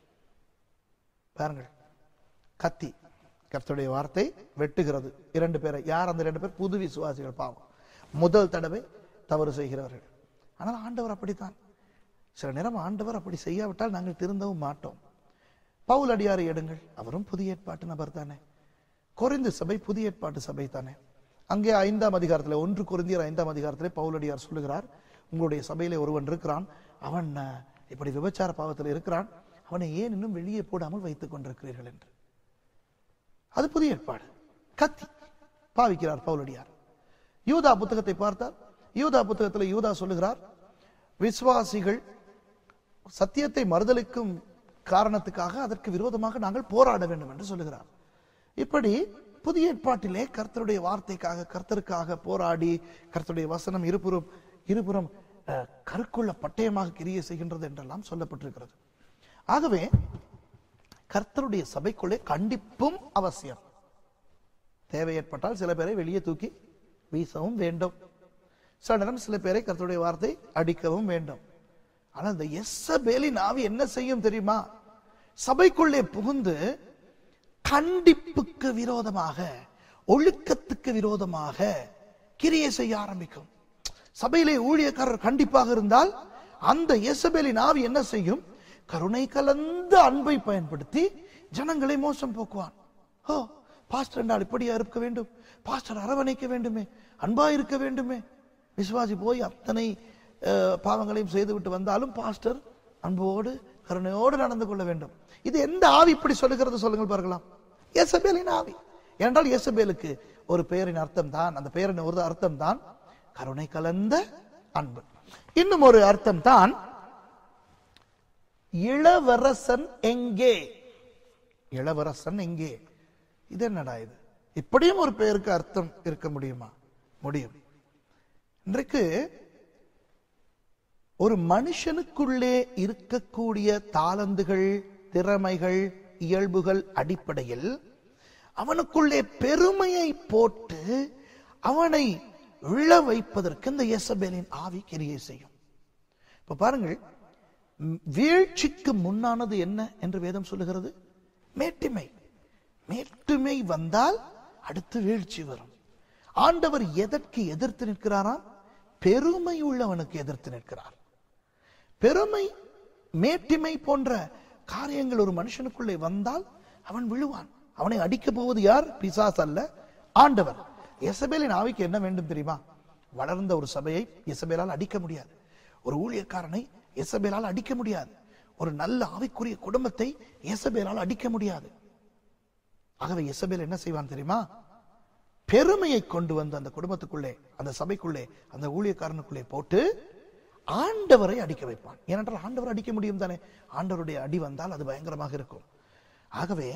பாருங்கள் கத்தி கர்த்தருடைய வார்த்தை வெட்டுகிறது இரண்டு பேரை யார் அந்த ரெண்டு பேர் புது விசுவாசிகள் பாவம் முதல் தடவை தவறு செய்கிறவர்கள் ஆனால் ஆண்டவர் அப்படித்தான் சில நேரம் ஆண்டவர் அப்படி செய்யாவிட்டால் நாங்கள் திருந்தவும் மாட்டோம் பவுல் அடியாரை எடுங்கள் அவரும் புதிய ஏற்பாட்டு நபர் தானே கொரிந்து சபை புதிய ஏற்பாட்டு சபை தானே அங்கே ஐந்தாம் அதிகாரத்தில் ஒன்று குருந்தியர் ஐந்தாம் அதிகாரத்திலே பவுலடியார் சொல்லுகிறார் உங்களுடைய சபையிலே ஒருவன் இருக்கிறான் அவன் அஹ், இப்படி விபச்சார பாவத்தில் இருக்கிறான் அவனை ஏன் இன்னும் வெளியே போடாமல் வைத்துக் கொண்டிருக்கிறீர்கள் என்று அது புதிய ஏற்பாடு கத்தி பாவிக்கிறார் பவுலடியார் யூதா புத்தகத்தை பார்த்தால் யூதா புத்தகத்தில் யூதா சொல்லுகிறார் விசுவாசிகள் சத்தியத்தை மறுதலிக்கும் காரணத்துக்காக அதற்கு விரோதமாக நாங்கள் போராட வேண்டும் என்று சொல்லுகிறார் இப்படி புதிய ஏற்பாட்டிலே கர்த்தருடைய வார்த்தைக்காக கர்த்தருக்காக போராடி கர்த்தருடைய வசனம் இருபுறம் இருபுறம் அஹ், கருக்குள்ள பட்டயமாக கிரியை செய்கின்றது என்றெல்லாம் சொல்லப்பட்டிருக்கிறது ஆகவே கர்த்தருடைய சபைக்குள்ளே கண்டிப்பும் அவசியம் தேவை ஏற்பட்டால் சில பேரை வெளியே தூக்கி வீசவும் வேண்டும் சில நேரம் சில பேரை கர்த்தருடைய வார்த்தை அடிக்கவும் வேண்டும் ஆனா இந்த எஸ்ஸபேலின் ஆவி என்ன செய்யும் தெரியுமா சபைக்குள்ளே புகுந்து கண்டிப்புக்கு விரோதமாக ஒழுக்கத்துக்கு விரோதமாக கிரியை செய்ய ஆரம்பிக்கும் சபையிலே ஊழியக்காரர் கண்டிப்பாக இருந்தால் அந்த எசபேலின் ஆவி என்ன செய்யும் கருணை கலந்த அன்பை பயன்படுத்தி ஜனங்களை மோசம் போக்குவான் ஓ பாஸ்டர் என்றால் இப்படியா இருக்க வேண்டும் பாஸ்டர் அரவணைக்க வேண்டுமே அன்பா இருக்க வேண்டுமே விசுவாசி போய் அத்தனை அஹ், பாவங்களையும் செய்துவிட்டு வந்தாலும் பாஸ்டர் அன்போடு கருணையோடு நடந்து கொள்ள வேண்டும் இது எந்த ஆவி இப்படி சொல்லுகிறது சொல்லுங்கள் பார்க்கலாம் எசபேலின் ஆவி ஏனென்றால் எசபேலுக்கு ஒரு பெயரின் அர்த்தம் தான் அந்த பெயரின் ஒரு அர்த்தம் தான் கருணை கலந்த அன்பு இன்னும் ஒரு அர்த்தம் தான் இளவரசன் எங்கே இளவரசன் எங்கே இது என்னடா இது இப்படியும் ஒரு பெயருக்கு அர்த்தம் இருக்க முடியுமா முடியும் இன்றைக்கு ஒரு மனுஷனுக்குள்ளே இருக்கக்கூடிய தாளந்துகள் திறமைகள் இயல்புகள் அடிப்படையில் அவனுக்குள்ளே பெருமையை போட்டு அவனை விழ வைப்பதற்கு இந்த எசபேலின் ஆவி கிரியை செய்யும் இப்ப பாருங்கள் ம், வீழ்ச்சிக்கு முன்னானது என்ன என்று வேதம் சொல்லுகிறது மேட்டிமை மேட்டுமை வந்தால் அடுத்து வீழ்ச்சி வரும் ஆண்டவர் எதற்கு எதிர்த்து நிற்கிறாராம் பெருமை உள்ளவனுக்கு எதிர்த்து நிற்கிறார் பெருமை மேட்டிமை போன்ற காரியங்கள் ஒரு மனுஷனுக்குள்ளே வந்தால் அவன் விழுவான் அவனை அடிக்கப் போவது யார் பிசாஸ் அல்ல ஆண்டவர் எசபேலின் ஆவிக்கு என்ன வேண்டும் தெரியுமா வளர்ந்த ஒரு சபையை எசபேலால் அடிக்க முடியாது ஒரு ஊழியக்காரனை எசபேலால் அடிக்க முடியாது ஒரு நல்ல ஆவிக்குரிய குடும்பத்தை எசபேலால் அடிக்க முடியாது ஆகவே எசபேல் என்ன செய்வான் தெரியுமா பெருமையை கொண்டு வந்து அந்த குடும்பத்துக்குள்ளே அந்த சபைக்குள்ளே அந்த ஊழியக்காரனுக்குள்ளே போட்டு ஆண்டவரை அடிக்க வைப்பான் ஏனென்றால் ஆண்டவர் அடிக்க முடியும் தானே ஆண்டவருடைய அடி வந்தால் அது பயங்கரமாக இருக்கும் ஆகவே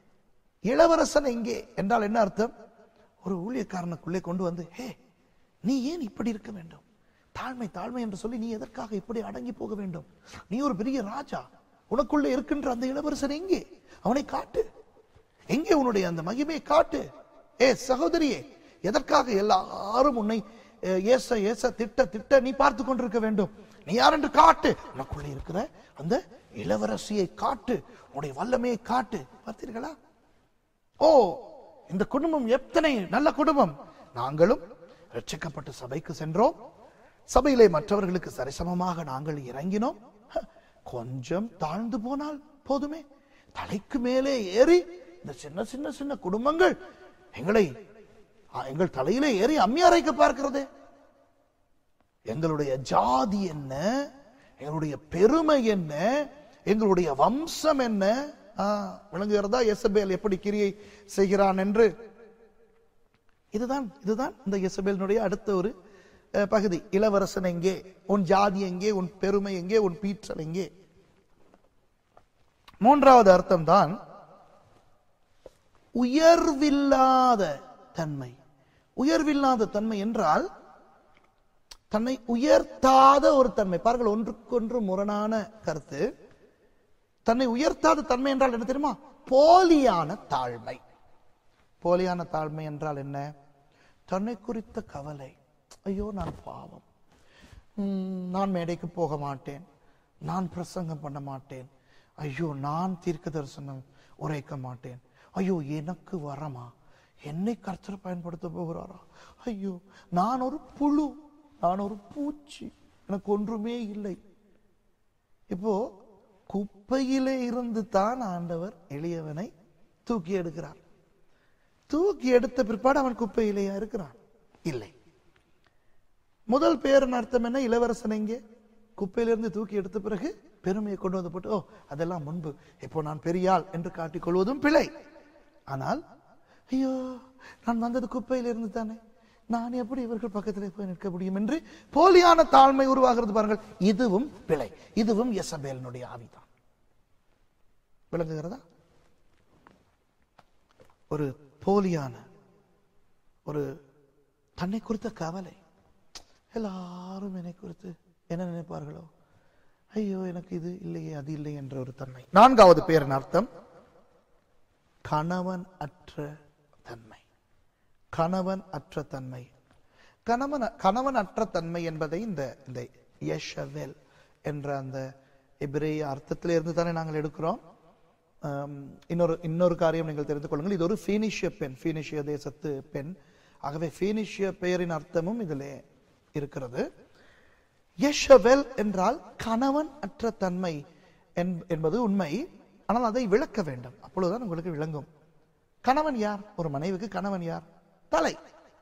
இளவரசன் எங்கே என்றால் என்ன அர்த்தம் ஒரு ஊழியக்காரனுக்குள்ளே கொண்டு வந்து ஹே நீ ஏன் இப்படி இருக்க வேண்டும் தாழ்மை தாழ்மை என்று சொல்லி நீ எதற்காக இப்படி அடங்கி போக வேண்டும் நீ ஒரு பெரிய ராஜா உனக்குள்ளே இருக்கின்ற அந்த இளவரசன் எங்கே அவனை காட்டு எங்கே உன்னுடைய அந்த மகிமையை காட்டு ஏ சகோதரியே எதற்காக எல்லாரும் உன்னை அஹ், ஏச ஏச திட்ட திட்ட நீ பார்த்து கொண்டிருக்க வேண்டும் நீ யார் என்று காட்டு உனக்குள்ளே இருக்கிற அந்த இளவரசியை காட்டு உன்னுடைய வல்லமையை காட்டு பார்த்தீர்களா ஓ இந்த குடும்பம் எத்தனை நல்ல குடும்பம் நாங்களும் ரட்சிக்கப்பட்டு சபைக்கு சென்றோம் சபையிலே மற்றவர்களுக்கு சரிசமமாக நாங்கள் இறங்கினோம் ஹ, கொஞ்சம் தாழ்ந்து போனால் போதுமே தலைக்கு மேலே ஏறி இந்த சின்ன சின்ன சின்ன குடும்பங்கள் எங்களை ஆ, எங்கள் தலையிலே ஏறி அம்மி அரைக்க பார்க்கிறதே எங்களுடைய ஜாதி என்ன எங்களுடைய பெருமை என்ன எங்களுடைய வம்சம் என்ன ஆ, விளங்குகிறதா எசபேல் எப்படி கிரியை செய்கிறான் என்று இதுதான் இதுதான் இந்த எசபேலினுடைய அடுத்த ஒரு அஹ், பகுதி இளவரசன் எங்கே உன் ஜாதி எங்கே உன் பெருமை எங்கே உன் பீற்றல் எங்கே மூன்றாவது அர்த்தம் தான் உயர்வில்லாத தன்மை உயர்வில்லாத தன்மை என்றால் தன்னை உயர்த்தாத ஒரு தன்மை பாருங்கள் ஒன்றுக்கொன்று முரணான கருத்து தன்னை உயர்த்தாத தன்மை என்றால் என்ன தெரியுமா போலியான தாழ்மை போலியான தாழ்மை என்றால் என்ன தன்னை குறித்த கவலை ஐயோ நான் பாவம் ம், நான் மேடைக்கு போக மாட்டேன் நான் பிரசங்கம் பண்ண மாட்டேன் ஐயோ நான் தீர்க்க தரிசனம் உரைக்க மாட்டேன் ஐயோ எனக்கு வரமா என்னை கர்த்தர் பயன்படுத்த போகிறாரா ஐயோ நான் ஒரு புழு நான் ஒரு பூச்சி எனக்கு ஒன்றுமே இல்லை இப்போ குப்பையிலே இருந்து தான் ஆண்டவர் எளியவனை தூக்கி எடுக்கிறார் தூக்கி எடுத்த பிற்பாடு அவன் குப்பையிலேயா இருக்கிறான் இல்லை முதல் பேரின் அர்த்தம் என்ன இளவரசன் எங்கே குப்பையிலிருந்து தூக்கி எடுத்த பிறகு பெருமையை கொண்டு வந்து போட்டு ஓ அதெல்லாம் முன்பு இப்போ நான் பெரியாள் என்று காட்டிக் கொள்வதும் பிழை ஆனால் ஐயோ நான் வந்தது குப்பையிலிருந்து தானே நான் எப்படி இவர்கள் பக்கத்திலே போய் நிற்க முடியும் என்று போலியான தாழ்மை உருவாகிறது பாருங்கள் இதுவும் பிழை இதுவும் எசபேலினுடைய ஆவிதான் விளங்குகிறதா ஒரு போலியான ஒரு தன்னை குறித்த கவலை எல்லாரும் என்னை குறித்து என்ன நினைப்பார்களோ ஐயோ எனக்கு இது இல்லையே அது இல்லை என்ற ஒரு தன்மை நான்காவது பேரின் அர்த்தம் கணவன் அற்ற தன்மை கணவன் அற்ற தன்மை கணவன் கணவன் அற்ற தன்மை என்பதை இந்த இந்த யஷவெல் என்ற அந்த எபிரேய அர்த்தத்திலிருந்து இருந்து தானே நாங்கள் எடுக்கிறோம் ஆம், இன்னொரு இன்னொரு காரியம் நீங்கள் தெரிந்து கொள்ளுங்கள் இது ஒரு ஃபீனிஷிய பெண் ஃபீனிஷிய தேசத்து பெண் ஆகவே ஃபீனிஷிய பெயரின் அர்த்தமும் இதிலே இருக்கிறது யஷவெல் என்றால் கணவன் அற்ற தன்மை என்- என்பது உண்மை ஆனால் அதை விளக்க வேண்டும் அப்பொழுதுதான் உங்களுக்கு விளங்கும் கணவன் யார் ஒரு மனைவிக்கு கணவன் யார் தலை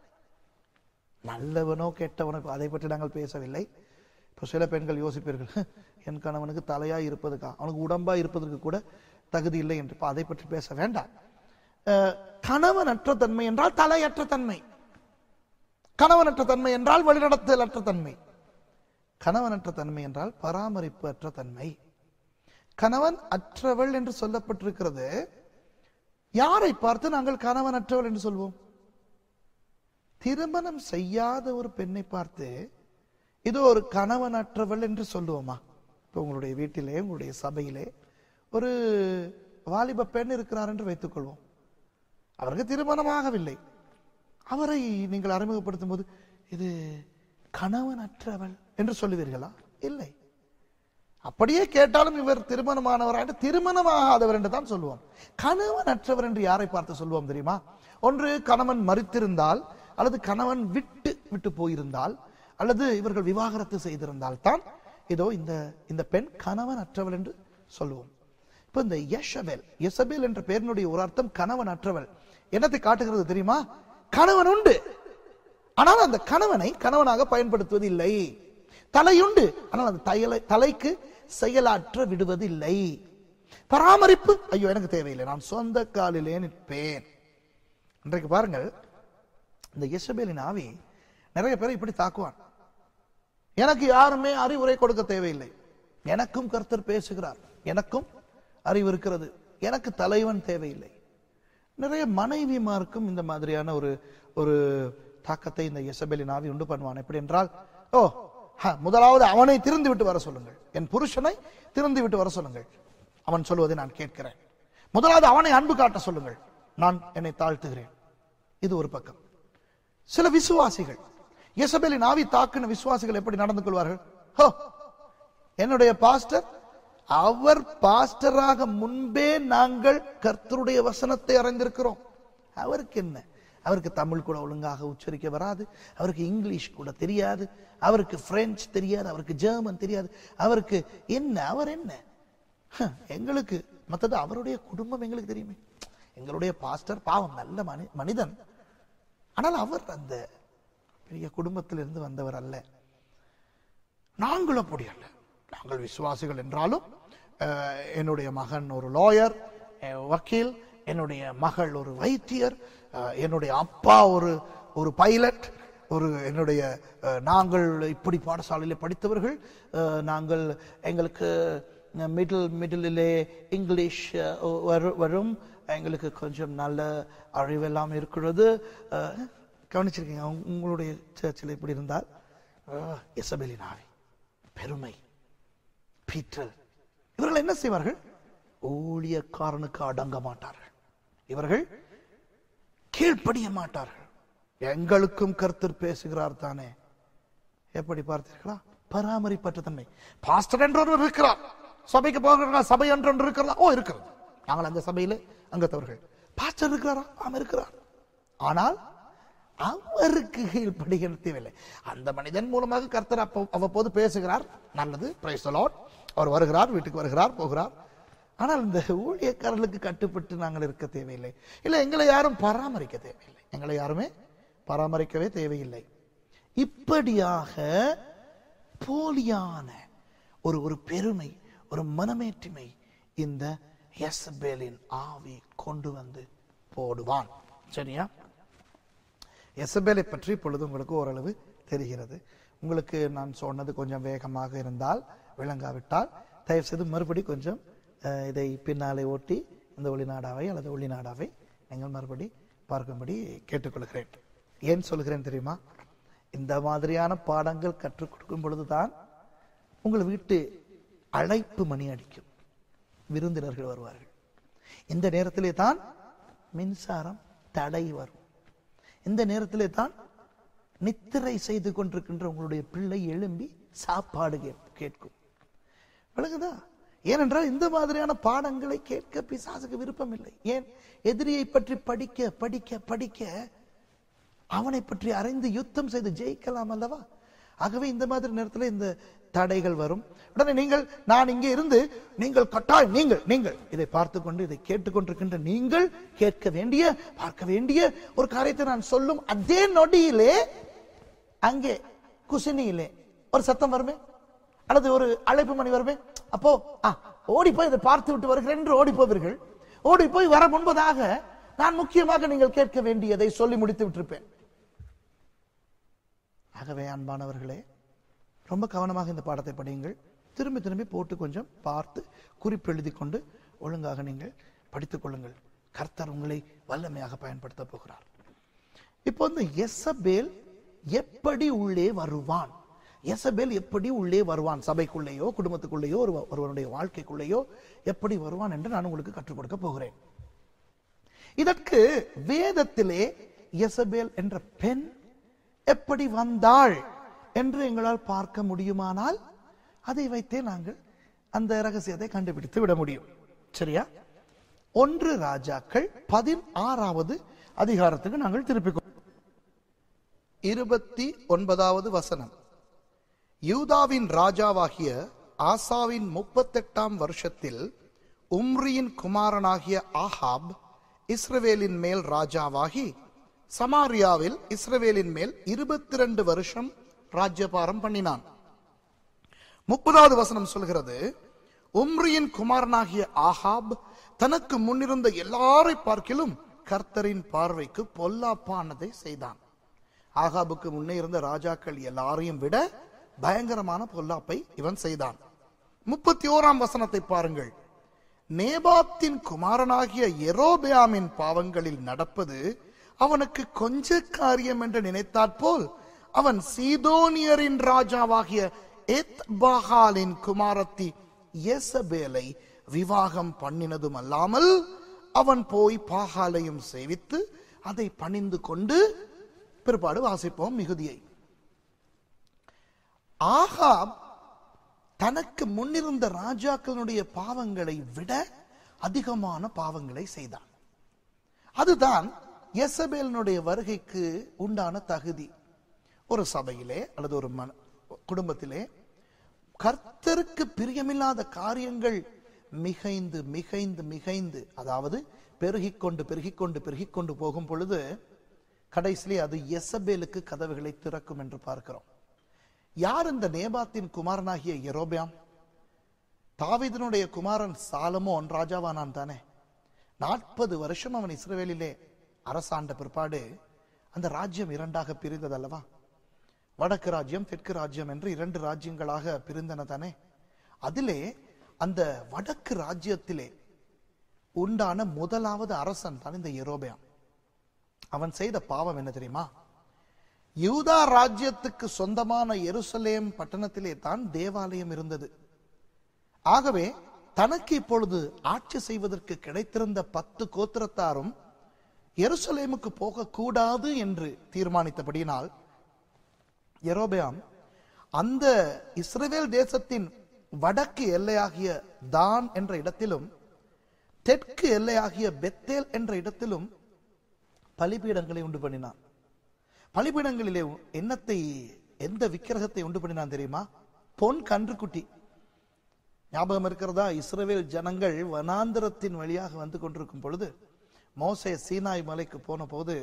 நல்லவனோ கெட்டவனோ இப்ப அதை பற்றி நாங்கள் பேசவில்லை இப்போ சில பெண்கள் யோசிப்பீர்கள் என் கணவனுக்கு தலையா இருப்பதுக்கா அவனுக்கு உடம்பா இருப்பதற்கு கூட தகுதி இல்லை என்று இப்ப அதை பற்றி பேச வேண்டாம் அஹ், கணவனற்ற தன்மை என்றால் தலையற்ற தன்மை கணவனற்ற தன்மை என்றால் வழிநடத்தல் அற்ற தன்மை கணவனற்ற தன்மை என்றால் பராமரிப்பு அற்ற தன்மை கணவன் அற்றவள் என்று சொல்லப்பட்டிருக்கிறது யாரை பார்த்து நாங்கள் கணவன் அற்றவள் என்று சொல்வோம் திருமணம் செய்யாத ஒரு பெண்ணை பார்த்து இது ஒரு கணவன் அற்றவள் என்று சொல்லுவோமா இப்போ உங்களுடைய வீட்டிலே உங்களுடைய சபையிலே ஒரு வாலிப பெண் இருக்கிறார் என்று வைத்துக் கொள்வோம் அவருக்கு திருமணமாகவில்லை அவரை நீங்கள் அறிமுகப்படுத்தும் போது இது கணவன் அற்றவள் என்று சொல்லுவீர்களா இல்லை அப்படியே கேட்டாலும் இவர் திருமணமானவர் திருமணமாகாதவர் என்று தான் சொல்லுவோம் கணவன் அற்றவர் என்று யாரை பார்த்து சொல்லுவோம் தெரியுமா ஒன்று கணவன் மறித்திருந்தால் அல்லது கணவன் விட்டு விட்டு போயிருந்தால் அல்லது இவர்கள் விவாகரத்து செய்திருந்தால் தான் இதோ இந்த இந்த பெண் கணவன் அற்றவள் என்று சொல்லுவோம் இப்ப இந்த யஷபெல் யசபேல் என்ற பெயரினுடைய ஒரு அர்த்தம் கணவன் அற்றவள் என்னத்தை காட்டுகிறது தெரியுமா கணவன் உண்டு ஆனால் அந்த கணவனை கணவனாக பயன்படுத்துவது இல்லை தலையுண்டு ஆனால் அந்த தையலை தலைக்கு செயலாற்ற விடுவதில்லை பராமரிப்பு ஐயோ எனக்கு தேவையில்லை நான் சொந்த காலிலே நிற்பேன் இன்றைக்கு பாருங்கள் இந்த இசபேலின் ஆவி நிறைய பேரை இப்படி தாக்குவான் எனக்கு யாருமே அறிவுரை கொடுக்க தேவையில்லை எனக்கும் கர்த்தர் பேசுகிறார் எனக்கும் அறிவு இருக்கிறது எனக்கு தலைவன் தேவையில்லை நிறைய மனைவிமாருக்கும் இந்த மாதிரியான ஒரு ஒரு தாக்கத்தை இந்த இசபேலின் ஆவி உண்டு பண்ணுவான் எப்படி என்றால் ஓ ஹ, முதலாவது அவனை திருந்து விட்டு வர சொல்லுங்கள் என் புருஷனை திருந்து விட்டு வர சொல்லுங்கள் அவன் சொல்வதை நான் கேட்கிறேன் முதலாவது அவனை அன்பு காட்ட சொல்லுங்கள் நான் என்னை தாழ்த்துகிறேன் இது ஒரு பக்கம் சில விசுவாசிகள் இயேசபேலின் ஆவி தாக்குன விசுவாசிகள் எப்படி நடந்து கொள்வார்கள் ஹோ என்னுடைய பாஸ்டர் அவர் பாஸ்டராக முன்பே நாங்கள் கர்த்தருடைய வசனத்தை அறிந்திருக்கிறோம் அவருக்கு என்ன அவருக்கு தமிழ் கூட ஒழுங்காக உச்சரிக்க வராது அவருக்கு இங்கிலீஷ் கூட தெரியாது அவருக்கு பிரெஞ்சு தெரியாது அவருக்கு ஜெர்மன் தெரியாது அவருக்கு என்ன அவர் என்ன ஹ, எங்களுக்கு மத்தது அவருடைய குடும்பம் எங்களுக்கு தெரியுமே எங்களுடைய பாஸ்டர் பாவம் நல்ல மனி மனிதன் ஆனால் அவர் அந்த பெரிய குடும்பத்திலிருந்து வந்தவர் அல்ல நாங்கள் அப்படி அல்ல நாங்கள் விசுவாசிகள் என்றாலும் அஹ், என்னுடைய மகன் ஒரு லாயர் வக்கீல் என்னுடைய மகள் ஒரு வைத்தியர் அஹ், என்னுடைய அப்பா ஒரு ஒரு பைலட் ஒரு என்னுடைய அஹ், நாங்கள் இப்படி பாடசாலையிலே படித்தவர்கள் அஹ், நாங்கள் எங்களுக்கு மிடில் மிடிலே இங்கிலீஷ் அஹ், வரு- வரும் எங்களுக்கு கொஞ்சம் நல்ல அறிவெல்லாம் இருக்கிறது அஹ், கவனிச்சிருக்கீங்க உங்க- உங்களுடைய சர்ச்சில் இப்படி இருந்தால் அஹ், இசபெலின் ஆவி பெருமை பீற்றல் இவர்கள் என்ன செய்வார்கள் ஊழியக்காரனுக்கு அடங்க மாட்டார்கள் இவர்கள் கீழ்ப்படிய மாட்டார்கள் எங்களுக்கும் கர்த்தர் பேசுகிறார் தானே எப்படி பார்த்தீர்களா பராமரிப்பற்ற தன்மை பாஸ்டர் என்ற ஒருவர் இருக்கிறார் சபைக்கு போகிறார் சபை என்று ஒன்று இருக்கிறதா ஓ இருக்கிறது நாங்கள் அந்த சபையிலே அங்கத்தவர்கள் பாஸ்டர் இருக்கிறாரா ஆம் இருக்கிறார் ஆனால் அவருக்கு கீழ்ப்படிகிற தேவையில்லை அந்த மனிதன் மூலமாக கர்த்தர் அப்போ அவ்வப்போது பேசுகிறார் நல்லது பிரைஸ் லார்ட் அவர் வருகிறார் வீட்டுக்கு வருகிறார் போகிறார் ஆனால் இந்த ஊழியக்காரர்களுக்கு கட்டுப்பட்டு நாங்கள் இருக்க தேவையில்லை இல்லை எங்களை யாரும் பராமரிக்க தேவையில்லை எங்களை யாருமே பராமரிக்கவே தேவையில்லை இப்படியாக போலியான ஒரு ஒரு பெருமை ஒரு மனமேற்றுமை இந்த எசபேலின் ஆவி கொண்டு வந்து போடுவான் சரியா எசபேலை பற்றி இப்பொழுது உங்களுக்கு ஓரளவு தெரிகிறது உங்களுக்கு நான் சொன்னது கொஞ்சம் வேகமாக இருந்தால் விளங்காவிட்டால் தயவு செய்து மறுபடி கொஞ்சம் அஹ், இதை பின்னாலே ஓட்டி இந்த ஒளிநாடாவை அல்லது ஒளிநாடாவை நீங்கள் மறுபடி பார்க்கும்படி கேட்டுக்கொள்கிறேன் ஏன் சொல்கிறேன் தெரியுமா இந்த மாதிரியான பாடங்கள் கற்றுக் கொடுக்கும் பொழுதுதான் உங்கள் வீட்டு அழைப்பு மணி அடிக்கும் விருந்தினர்கள் வருவார்கள் இந்த நேரத்திலே தான் மின்சாரம் தடை வரும் இந்த நேரத்திலே தான் நித்திரை செய்து கொண்டிருக்கின்ற உங்களுடைய பிள்ளை எழும்பி சாப்பாடு கே- கேட்கும் விளங்குதா ஏனென்றால் இந்த மாதிரியான பாடங்களை கேட்க பிசாசுக்கு விருப்பம் இல்லை ஏன் எதிரியை பற்றி படிக்க படிக்க படிக்க அவனை பற்றி அறிந்து யுத்தம் செய்து ஜெயிக்கலாம் அல்லவா ஆகவே இந்த மாதிரி நேரத்தில் இந்த தடைகள் வரும் உடனே நீங்கள் நான் இங்கே இருந்து நீங்கள் கட்டாயம் நீங்கள் நீங்கள் இதை பார்த்து கொண்டு இதை கேட்டுக்கொண்டிருக்கின்ற நீங்கள் கேட்க வேண்டிய பார்க்க வேண்டிய ஒரு காரியத்தை நான் சொல்லும் அதே நொடியிலே அங்கே குசினியிலே ஒரு சத்தம் வருமே அல்லது ஒரு அழைப்பு மணி வருமே அப்போ ஆ, ஓடி போய் இதை பார்த்து விட்டு வருகிறேன் என்று ஓடி போவீர்கள் ஓடி போய் வர முன்பதாக நான் முக்கியமாக நீங்கள் கேட்க வேண்டியதை சொல்லி முடித்து விட்டிருப்பேன் ஆகவே அன்பானவர்களே ரொம்ப கவனமாக இந்த பாடத்தை படியுங்கள் திரும்பி திரும்பி போட்டு கொஞ்சம் பார்த்து குறிப்பு எழுதி கொண்டு ஒழுங்காக நீங்கள் படித்துக் கொள்ளுங்கள் கர்த்தர் உங்களை வல்லமையாக பயன்படுத்த போகிறார் இப்போ இந்த எசபேல் எப்படி உள்ளே வருவான் எசபேல் எப்படி உள்ளே வருவான் சபைக்குள்ளேயோ குடும்பத்துக்குள்ளேயோ ஒரு ஒருவனுடைய வாழ்க்கைக்குள்ளேயோ எப்படி வருவான் என்று நான் உங்களுக்கு கற்றுக் கொடுக்க போகிறேன் இதற்கு வேதத்திலே எசபேல் என்ற பெண் எப்படி வந்தாள் என்று எங்களால் பார்க்க முடியுமானால் அதை வைத்தே நாங்கள் அந்த ரகசியத்தை கண்டுபிடித்து விட முடியும் சரியா ஒன்று ராஜாக்கள் பதினாறாவது அதிகாரத்துக்கு நாங்கள் திருப்பிக் கொள்வோம். இருபத்தி ஒன்பதாவது வசனம் யூதாவின் ராஜாவாகிய ஆசாவின் முப்பத்தெட்டாம் வருஷத்தில் உம்ரியின் குமாரனாகிய ஆஹாப் இஸ்ரவேலின் மேல் ராஜாவாகி சமாரியாவில் இஸ்ரவேலின் மேல் இருபத்தி ரெண்டு வருஷம் ராஜ்யபாரம் பண்ணினான் முப்பதாவது வசனம் சொல்கிறது உம்ரியின் குமாரனாகிய ஆஹாப் தனக்கு முன்னிருந்த எல்லாரை பார்க்கிலும் கர்த்தரின் பார்வைக்கு பொல்லாப்பானதை செய்தான் ஆகாபுக்கு முன்னே இருந்த ராஜாக்கள் எல்லாரையும் விட பயங்கரமான பொல்லாப்பை இவன் செய்தான் முப்பத்தி ஓராம் வசனத்தை பாருங்கள் நேபாத்தின் குமாரனாகிய எரோபியாமின் பாவங்களில் நடப்பது அவனுக்கு கொஞ்ச காரியம் என்று நினைத்தாற்போல் அவன் சீதோனியரின் ராஜாவாகிய எத்பாகாலின் குமாரத்தி எசபேலை விவாகம் பண்ணினதும் அல்லாமல் அவன் போய் பாகாலையும் சேவித்து அதை பணிந்து கொண்டு பிற்பாடு வாசிப்போம் மிகுதியை ஆகாப் தனக்கு முன்னிருந்த ராஜாக்களுடைய பாவங்களை விட அதிகமான பாவங்களை செய்தான் அதுதான் எசபேலினுடைய வருகைக்கு உண்டான தகுதி ஒரு சபையிலே அல்லது ஒரு மன குடும்பத்திலே கர்த்தருக்கு பிரியமில்லாத காரியங்கள் மிகைந்து மிகைந்து மிகைந்து அதாவது பெருகிக்கொண்டு பெருகிக்கொண்டு பெருகிக்கொண்டு போகும் பொழுது கடைசியிலே அது எசபேலுக்கு கதவுகளை திறக்கும் என்று பார்க்கிறோம் யார் இந்த நேபாத்தின் குமாரனாகிய எரோபியாம் தாவீதினுடைய குமாரன் சாலமோன் ராஜாவானான் தானே நாற்பது வருஷம் அவன் இஸ்ரவேலிலே அரசாண்ட பிற்பாடு அந்த ராஜ்யம் இரண்டாக பிரிந்தது அல்லவா வடக்கு ராஜ்யம் தெற்கு ராஜ்யம் என்று இரண்டு ராஜ்யங்களாக பிரிந்தன தானே அதிலே அந்த வடக்கு ராஜ்யத்திலே உண்டான முதலாவது அரசன் தான் இந்த எரோபியாம் அவன் செய்த பாவம் என்ன தெரியுமா யூதா ராஜ்யத்துக்கு சொந்தமான எருசலேம் பட்டணத்திலே தான் தேவாலயம் இருந்தது ஆகவே தனக்கு இப்பொழுது ஆட்சி செய்வதற்கு கிடைத்திருந்த பத்து கோத்திரத்தாரும் எருசலேமுக்கு போகக்கூடாது என்று தீர்மானித்தபடியினால் எரோபியாம் அந்த இஸ்ரவேல் தேசத்தின் வடக்கு எல்லையாகிய தான் என்ற இடத்திலும் தெற்கு எல்லையாகிய பெத்தேல் என்ற இடத்திலும் பலிபீடங்களை உண்டு பண்ணினான் பலிபீடங்களிலே என்னத்தை எந்த விக்கிரகத்தை உண்டு பண்ணினான் தெரியுமா பொன் கன்றுக்குட்டி ஞாபகம் இருக்கிறதா இஸ்ரவேல் ஜனங்கள் வனாந்திரத்தின் வழியாக வந்து கொண்டிருக்கும் பொழுது மோசே சீனாய் மலைக்கு போன போது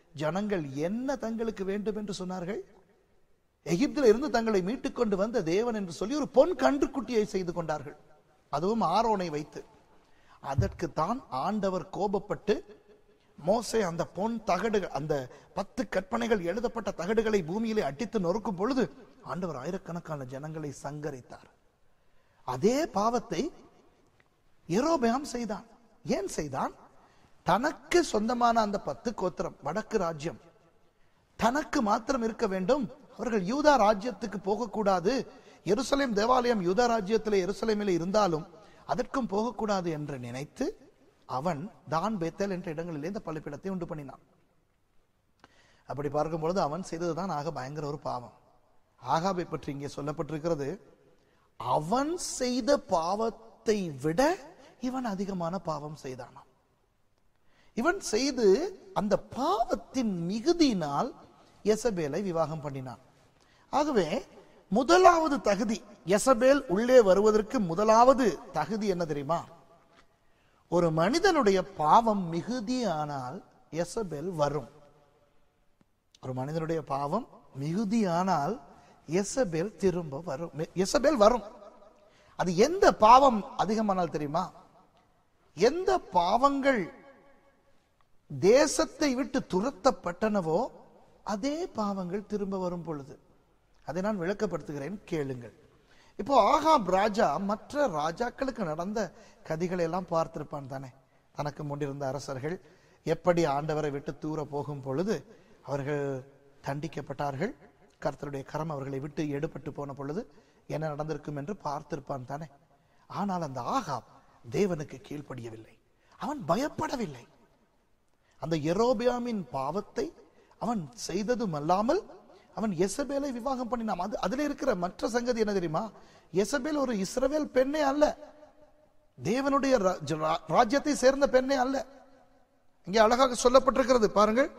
ஜனங்கள் என்ன தங்களுக்கு வேண்டும் என்று சொன்னார்கள் எகிப்தில் இருந்து தங்களை மீட்டுக் கொண்டு வந்த தேவன் என்று சொல்லி ஒரு பொன் கன்றுக்குட்டியை செய்து கொண்டார்கள் அதுவும் ஆரோனை வைத்து அதற்கு தான் ஆண்டவர் கோபப்பட்டு மோசே அந்த பொன் தகடுகள் அந்த பத்து கற்பனைகள் எழுதப்பட்ட தகடுகளை பூமியிலே அடித்து நொறுக்கும் பொழுது ஆண்டவர் ஆயிரக்கணக்கான ஜனங்களை சங்கரித்தார் அதே பாவத்தை எரோபயாம் செய்தான் ஏன் செய்தான் தனக்கு சொந்தமான அந்த பத்து கோத்திரம் வடக்கு ராஜ்யம் தனக்கு மாத்திரம் இருக்க வேண்டும் அவர்கள் யூதா ராஜ்யத்துக்கு போகக்கூடாது எருசலேம் தேவாலயம் யூதா ராஜ்யத்தில் எருசலேமில் இருந்தாலும் அதற்கும் போகக்கூடாது என்று நினைத்து அவன் தான் பேத்தல் என்ற இடங்களிலே இந்த பலிப்பிடத்தை உண்டு பண்ணினான் அப்படி பார்க்கும் பொழுது அவன் செய்ததுதான் ஆக பயங்கர ஒரு பாவம் ஆகாபை பற்றி இங்கே சொல்லப்பட்டிருக்கிறது அவன் செய்த பாவத்தை விட இவன் அதிகமான பாவம் செய்தானாம் இவன் செய்து அந்த பாவத்தின் மிகுதியினால் எசபேலை விவாகம் பண்ணினான் ஆகவே முதலாவது தகுதி எசபேல் உள்ளே வருவதற்கு முதலாவது தகுதி என்ன தெரியுமா ஒரு மனிதனுடைய பாவம் மிகுதியானால் எசபேல் வரும் ஒரு மனிதனுடைய பாவம் மிகுதியானால் எசபேல் திரும்ப வரும் எசபேல் வரும் அது எந்த பாவம் அதிகமானால் தெரியுமா எந்த பாவங்கள் தேசத்தை விட்டு துரத்தப்பட்டனவோ அதே பாவங்கள் திரும்ப வரும் பொழுது அதை நான் விளக்கப்படுத்துகிறேன் கேளுங்கள் இப்போ ஆகாப் ராஜா மற்ற ராஜாக்களுக்கு நடந்த கதிகளை எல்லாம் பார்த்திருப்பான் தானே தனக்கு முன்னிருந்த அரசர்கள் எப்படி ஆண்டவரை விட்டு தூர போகும் பொழுது அவர்கள் தண்டிக்கப்பட்டார்கள் கர்த்தருடைய கரம் அவர்களை விட்டு எடுபட்டு போன பொழுது என்ன நடந்திருக்கும் என்று பார்த்திருப்பான் தானே ஆனால் அந்த ஆகாப் தேவனுக்கு கீழ்ப்படியவில்லை அவன் பயப்படவில்லை அந்த எரோபியாமின் பாவத்தை அவன் செய்ததும் அல்லாமல் அவன் எசபேலை விவாகம் பண்ணினான் அது அதுல இருக்கிற மற்ற சங்கதி என்ன தெரியுமா எசபேல் ஒரு இஸ்ரவேல் பெண்ணே அல்ல தேவனுடைய ராஜ்யத்தை சேர்ந்த பெண்ணே அல்ல இங்கே அழகாக சொல்லப்பட்டிருக்கிறது பாருங்கள்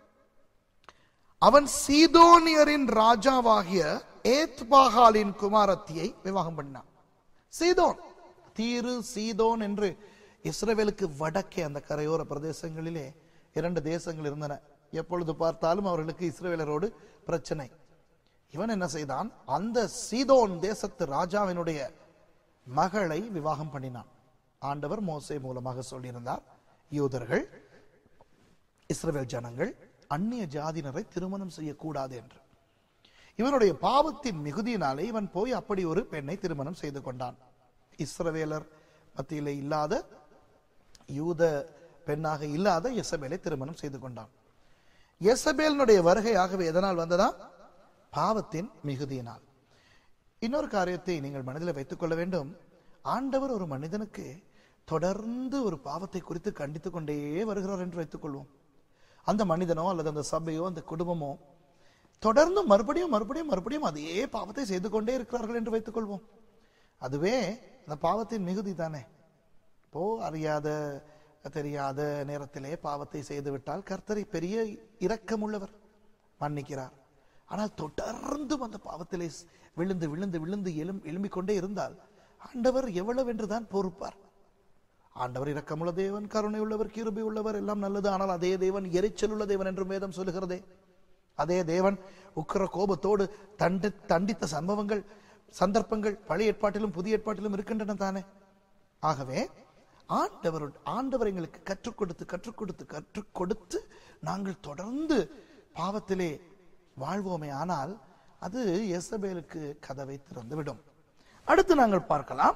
அவன் சீதோனியரின் ராஜாவாகிய ஏத்பாகாலின் குமாரத்தியை விவாகம் பண்ணினான் சீதோன் தீரு சீதோன் என்று இஸ்ரவேலுக்கு வடக்கே அந்த கரையோர பிரதேசங்களிலே இரண்டு தேசங்கள் இருந்தன எப்பொழுது பார்த்தாலும் அவர்களுக்கு இஸ்ரவேலரோடு பிரச்சனை இவன் என்ன செய்தான் அந்த சீதோன் தேசத்து ராஜாவினுடைய மகளை விவாகம் பண்ணினான் ஆண்டவர் மோசே மூலமாக சொல்லியிருந்தார் யூதர்கள் இஸ்ரவேல் ஜனங்கள் அந்நிய ஜாதியினரை திருமணம் செய்யக்கூடாது என்று இவனுடைய பாவத்தின் மிகுதியினாலே இவன் போய் அப்படி ஒரு பெண்ணை திருமணம் செய்து கொண்டான் இஸ்ரவேலர் மத்தியிலே இல்லாத யூத பெண்ணாக இல்லாத எசபேலை திருமணம் செய்து கொண்டான் எசபேலினுடைய வருகையாகவே எதனால் வந்ததா பாவத்தின் மிகுதியினால் இன்னொரு காரியத்தை நீங்கள் மனதில் வைத்துக் கொள்ள வேண்டும் ஆண்டவர் ஒரு மனிதனுக்கு தொடர்ந்து ஒரு பாவத்தை குறித்து கண்டித்துக் கொண்டே வருகிறார் என்று வைத்துக் கொள்வோம் அந்த மனிதனோ அல்லது அந்த சபையோ அந்த குடும்பமோ தொடர்ந்து மறுபடியும் மறுபடியும் மறுபடியும் அதே பாவத்தை செய்து கொண்டே இருக்கிறார்கள் என்று வைத்துக் கொள்வோம் அதுவே அந்த பாவத்தின் மிகுதி தானே இப்போ அறியாத தெரியாத நேரத்திலே பாவத்தை செய்து விட்டால் கர்த்தரை பெரிய இரக்கமுள்ளவர் மன்னிக்கிறார் ஆனால் தொடர்ந்து அந்த பாவத்திலே விழுந்து விழுந்து விழுந்து எழும் எழும்பிக் கொண்டே இருந்தால் ஆண்டவர் எவ்வளவு என்றுதான் பொறுப்பார் ஆண்டவர் இரக்கமுள்ள தேவன் கருணை உள்ளவர் கிருபை உள்ளவர் எல்லாம் நல்லது ஆனால் அதே தேவன் எரிச்சல் உள்ள தேவன் என்று வேதம் சொல்லுகிறதே அதே தேவன் உக்கிர கோபத்தோடு தண்டி தண்டித்த சம்பவங்கள் சந்தர்ப்பங்கள் பழைய ஏற்பாட்டிலும் புதிய ஏற்பாட்டிலும் இருக்கின்றன தானே ஆகவே ஆண்டவர் ஆண்டவர் எங்களுக்கு கற்றுக் கொடுத்து கற்றுக் கொடுத்து கற்றுக் கொடுத்து நாங்கள் தொடர்ந்து பாவத்திலே வாழ்வோமே ஆனால் அது எசபேலுக்கு கதவை திறந்து விடும் அடுத்து நாங்கள் பார்க்கலாம்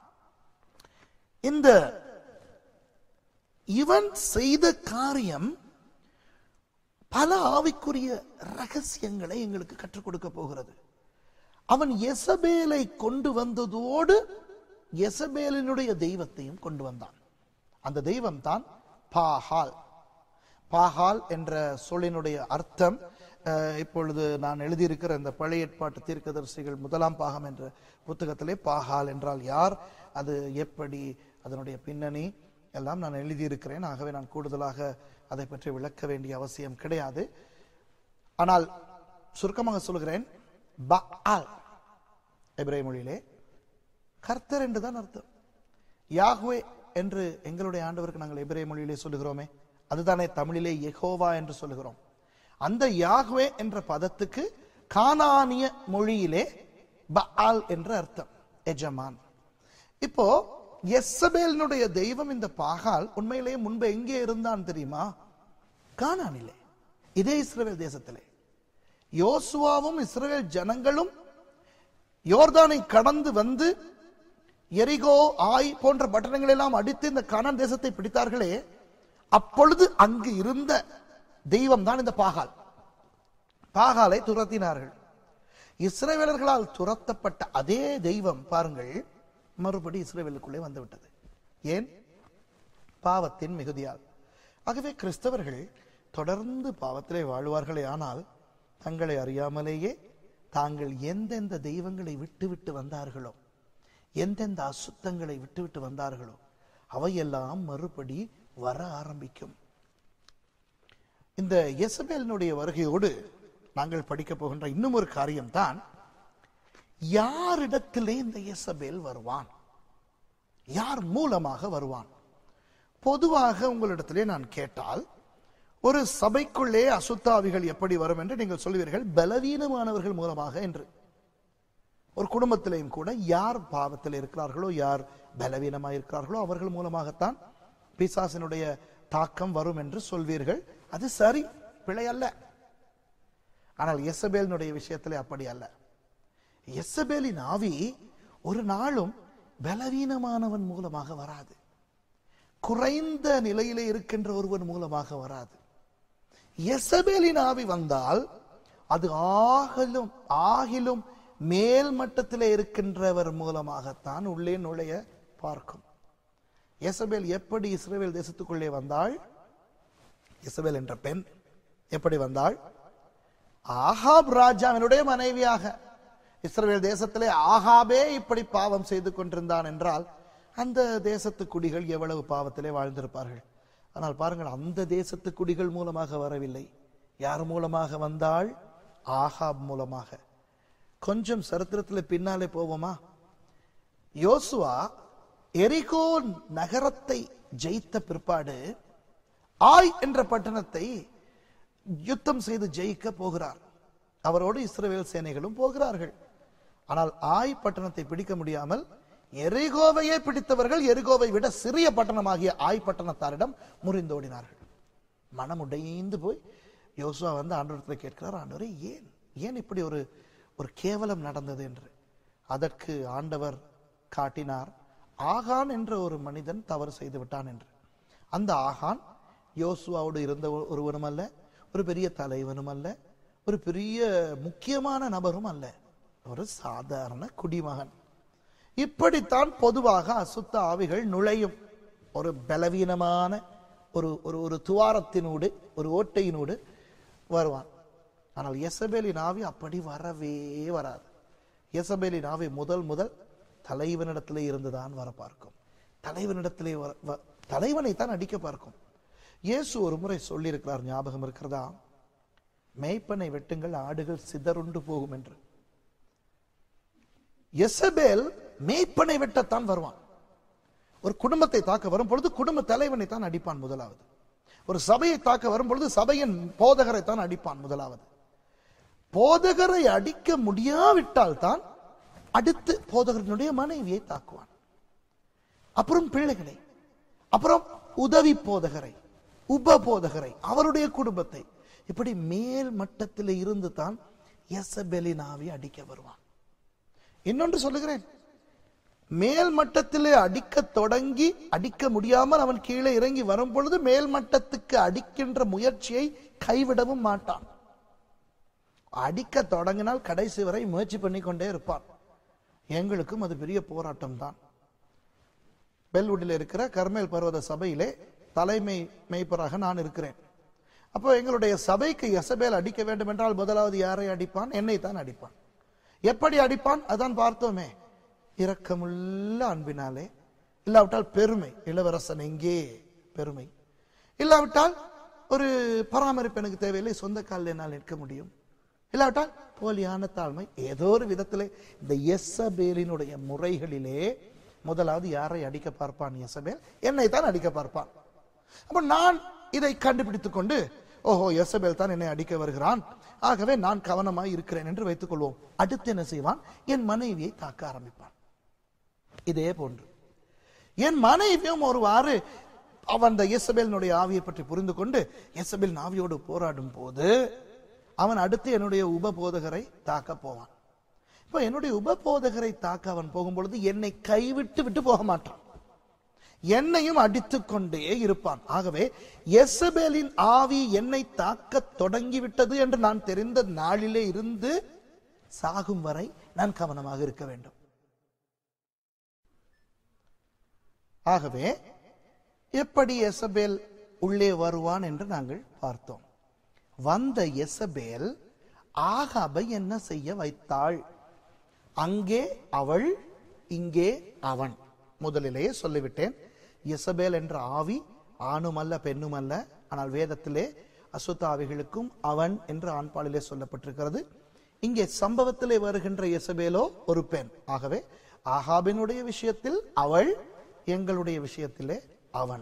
இந்த இவன் செய்த காரியம் பல ஆவிக்குரிய ரகசியங்களை எங்களுக்கு கற்றுக் கொடுக்க போகிறது அவன் எசபேலை கொண்டு வந்ததோடு எசபேலினுடைய தெய்வத்தையும் கொண்டு வந்தான் அந்த தெய்வம் தான் பாஹால் பாஹால் என்ற சொல்லினுடைய அர்த்தம் அஹ், இப்பொழுது நான் எழுதியிருக்கிற இந்த பழைய ஏற்பாட்டு தீர்க்கதரிசிகள் முதலாம் பாகம் என்ற புத்தகத்திலே பாஹால் என்றால் யார் அது எப்படி அதனுடைய பின்னணி எல்லாம் நான் எழுதியிருக்கிறேன் ஆகவே நான் கூடுதலாக அதை பற்றி விளக்க வேண்டிய அவசியம் கிடையாது ஆனால் சுருக்கமாக சொல்கிறேன் பஆல் எபிரேய மொழியிலே கர்த்தர் என்றுதான் அர்த்தம் யாஹ்வே என்று எங்களுடைய ஆண்டவருக்கு நாங்கள் எபிரேய மொழியிலே சொல்லுகிறோமே அதுதானே தமிழிலே யெகோவா என்று சொல்லுகிறோம் அந்த யாஹ்வே என்ற பதத்துக்கு கானானிய மொழியிலே பஆல் என்ற அர்த்தம் எஜமான் இப்போ எஸ்ஸபேலினுடைய தெய்வம் இந்த பாகால் உண்மையிலேயே முன்பு எங்கே இருந்தான் தெரியுமா கானானிலே இதே இஸ்ரவேல் தேசத்திலே யோசுவாவும் இஸ்ரவேல் ஜனங்களும் யோர்தானை கடந்து வந்து எரிகோ ஆய் போன்ற பட்டணங்கள் எல்லாம் அடித்து இந்த கானான் தேசத்தை பிடித்தார்களே அப்பொழுது அங்கு இருந்த தெய்வம் தான் இந்த பாகால் பாகாலை துரத்தினார்கள் இஸ்ரவேலர்களால் துரத்தப்பட்ட அதே தெய்வம் பாருங்கள் மறுபடி இஸ்ரவேலுக்குள்ளே வந்து விட்டது ஏன் பாவத்தின் மிகுதியால் ஆகவே கிறிஸ்தவர்கள் தொடர்ந்து பாவத்திலே வாழ்வார்களே ஆனால் தங்களை அறியாமலேயே தாங்கள் எந்தெந்த தெய்வங்களை விட்டுவிட்டு வந்தார்களோ எந்தெந்த அசுத்தங்களை விட்டுவிட்டு வந்தார்களோ அவையெல்லாம் மறுபடி வர ஆரம்பிக்கும் இந்த எசபேலினுடைய வருகையோடு நாங்கள் படிக்க போகின்ற இன்னும் ஒரு காரியம்தான் யாரிடத்திலே இந்த எசபேல் வருவான் யார் மூலமாக வருவான் பொதுவாக உங்களிடத்திலே நான் கேட்டால் ஒரு சபைக்குள்ளே அசுத்தாவிகள் எப்படி வரும் என்று நீங்கள் சொல்லுவீர்கள் பலவீனமானவர்கள் மூலமாக என்று ஒரு குடும்பத்திலேயும் கூட யார் பாவத்தில் இருக்கிறார்களோ யார் பலவீனமாக இருக்கிறார்களோ அவர்கள் மூலமாகத்தான் பிசாசினுடைய தாக்கம் வரும் என்று சொல்வீர்கள் அது சரி பிழை அல்ல ஆனால் எசபேலினுடைய விஷயத்திலே அப்படி அல்ல எசபேலின் ஆவி ஒரு நாளும் பலவீனமானவன் மூலமாக வராது குறைந்த நிலையிலே இருக்கின்ற ஒருவன் மூலமாக வராது எசபேலின் ஆவி வந்தால் அது ஆகலும் ஆகிலும் மேல் மட்டத்திலே இருக்கின்றவர் மூலமாகத்தான் உள்ளே நுழைய பார்க்கும் எசபேல் எப்படி இஸ்ரேல் தேசத்துக்குள்ளே வந்தாள் இசபேல் என்ற பெண் எப்படி வந்தாள் ஆகாப் ராஜாவினுடைய மனைவியாக இஸ்ரவேல் தேசத்திலே ஆகாபே இப்படி பாவம் செய்து கொண்டிருந்தான் என்றால் அந்த தேசத்து குடிகள் எவ்வளவு பாவத்திலே வாழ்ந்திருப்பார்கள் ஆனால் பாருங்கள் அந்த தேசத்து குடிகள் மூலமாக வரவில்லை யார் மூலமாக வந்தாள் ஆகாப் மூலமாக கொஞ்சம் சரித்திரத்தில் பின்னாலே போவோமா யோசுவா எரிகோ நகரத்தை ஜெயித்த பிற்பாடு ஆய் என்ற பட்டணத்தை யுத்தம் செய்து ஜெயிக்க போகிறார் அவரோடு இஸ்ரவேல் சேனைகளும் போகிறார்கள் ஆனால் ஆய் பட்டணத்தை பிடிக்க முடியாமல் எரிகோவையே பிடித்தவர்கள் எரிகோவை விட சிறிய பட்டணமாகிய ஆய் பட்டணத்தாரிடம் முறிந்தோடினார்கள் மனம் உடைந்து போய் யோசுவா வந்து ஆண்டவரத்தில் கேட்கிறார் ஆண்டவரே ஏன் ஏன் இப்படி ஒரு ஒரு கேவலம் நடந்தது என்று அதற்கு ஆண்டவர் காட்டினார் ஆகான் என்ற ஒரு மனிதன் தவறு செய்து விட்டான் என்று அந்த ஆகான் யோசுவாவோடு இருந்த ஒருவனும் அல்ல ஒரு பெரிய தலைவனும் அல்ல ஒரு பெரிய முக்கியமான நபரும் அல்ல ஒரு சாதாரண குடிமகன் இப்படித்தான் பொதுவாக அசுத்த ஆவிகள் நுழையும் ஒரு பலவீனமான ஒரு ஒரு ஒரு துவாரத்தினூடு ஒரு ஓட்டையினூடு வருவான் ஆனால் எசபேலின் ஆவி அப்படி வரவே வராது எசபேலின் ஆவி முதல் முதல் தலைவனிடத்திலே இருந்துதான் வர பார்க்கும் தலைவனிடத்திலே வர வ- தலைவனை தான் அடிக்க பார்க்கும் இயேசு ஒரு முறை சொல்லியிருக்கிறார் ஞாபகம் இருக்கிறதா மேய்ப்பனை வெட்டுங்கள் ஆடுகள் சிதறுண்டு போகும் என்று எசபேல் மேய்ப்பனை வெட்டத்தான் வருவான் ஒரு குடும்பத்தை தாக்க வரும் பொழுது குடும்ப தலைவனை தான் அடிப்பான் முதலாவது ஒரு சபையை தாக்க வரும் பொழுது சபையின் போதகரை தான் அடிப்பான் முதலாவது போதகரை அடிக்க முடியாவிட்டால் தான் அடுத்து போதகரினுடைய மனைவியை தாக்குவான் அப்புறம் பிள்ளைகளை அப்புறம் உதவி போதகரை உப போதகரை அவருடைய குடும்பத்தை இப்படி மேல் மட்டத்தில் இருந்து தான் எசபெலின் ஆவி அடிக்க வருவான் இன்னொன்று சொல்லுகிறேன் மேல் மட்டத்திலே அடிக்க தொடங்கி அடிக்க முடியாமல் அவன் கீழே இறங்கி வரும் பொழுது மேல் மட்டத்துக்கு அடிக்கின்ற முயற்சியை கைவிடவும் மாட்டான் அடிக்க தொடங்கினால் கடைசி வரை முயற்சி பண்ணி கொண்டே இருப்பான் எங்களுக்கும் அது பெரிய போராட்டம் தான் பெல்வுட்டில் இருக்கிற கர்மேல் பர்வத சபையிலே தலைமை மேய்ப்பராக நான் இருக்கிறேன் அப்போ எங்களுடைய சபைக்கு எசபேல் அடிக்க வேண்டும் என்றால் முதலாவது யாரை அடிப்பான் என்னை தான் அடிப்பான் எப்படி அடிப்பான் அதான் பார்த்தோமே இரக்கமுள்ள அன்பினாலே இல்லாவிட்டால் பெருமை இளவரசன் எங்கே பெருமை இல்லாவிட்டால் ஒரு பராமரிப்பு எனக்கு தேவையில்லை சொந்த காலில் என்னால் நிற்க முடியும் இல்லாவிட்டால் போலியான தாழ்மை ஏதோ ஒரு விதத்திலே இந்த எசபேலினுடைய முறைகளிலே முதலாவது யாரை அடிக்க பார்ப்பான் எசபேல் என்னை தான் அடிக்க பார்ப்பான் அப்ப நான் இதை கண்டுபிடித்துக் கொண்டு ஓஹோ எசபேல் தான் என்னை அடிக்க வருகிறான் ஆகவே நான் கவனமாய் இருக்கிறேன் என்று வைத்துக் கொள்வோம் அடுத்து என்ன செய்வான் என் மனைவியை தாக்க ஆரம்பிப்பான் இதே போன்று என் மனைவியும் ஒருவாறு அவன் அந்த இயேசபேலினுடைய ஆவியை பற்றி புரிந்து கொண்டு இயேசபேல் ஆவியோடு போராடும் போது அவன் அடுத்து என்னுடைய உபபோதகரை தாக்க போவான் இப்ப என்னுடைய உபபோதகரை தாக்க அவன் போகும்பொழுது என்னை கைவிட்டு விட்டு போக மாட்டான் என்னையும் அடித்துக் கொண்டே இருப்பான் ஆகவே எசபேலின் ஆவி என்னை தாக்க தொடங்கிவிட்டது என்று நான் தெரிந்த நாளிலே இருந்து சாகும் வரை நான் கவனமாக இருக்க வேண்டும் ஆகவே எப்படி எசபேல் உள்ளே வருவான் என்று நாங்கள் பார்த்தோம் வந்த எசபேல் ஆகாபை என்ன செய்ய வைத்தாள் அங்கே அவள் இங்கே அவன் முதலிலேயே சொல்லிவிட்டேன் எசபேல் என்ற ஆவி ஆணுமல்ல பெண்ணுமல்ல ஆனால் வேதத்திலே அசுத்த ஆவிகளுக்கும் அவன் என்று ஆண்பாலிலே சொல்லப்பட்டிருக்கிறது இங்கே சம்பவத்திலே வருகின்ற எசபேலோ ஒரு பெண் ஆகவே ஆகாபினுடைய விஷயத்தில் அவள் எங்களுடைய விஷயத்திலே அவன்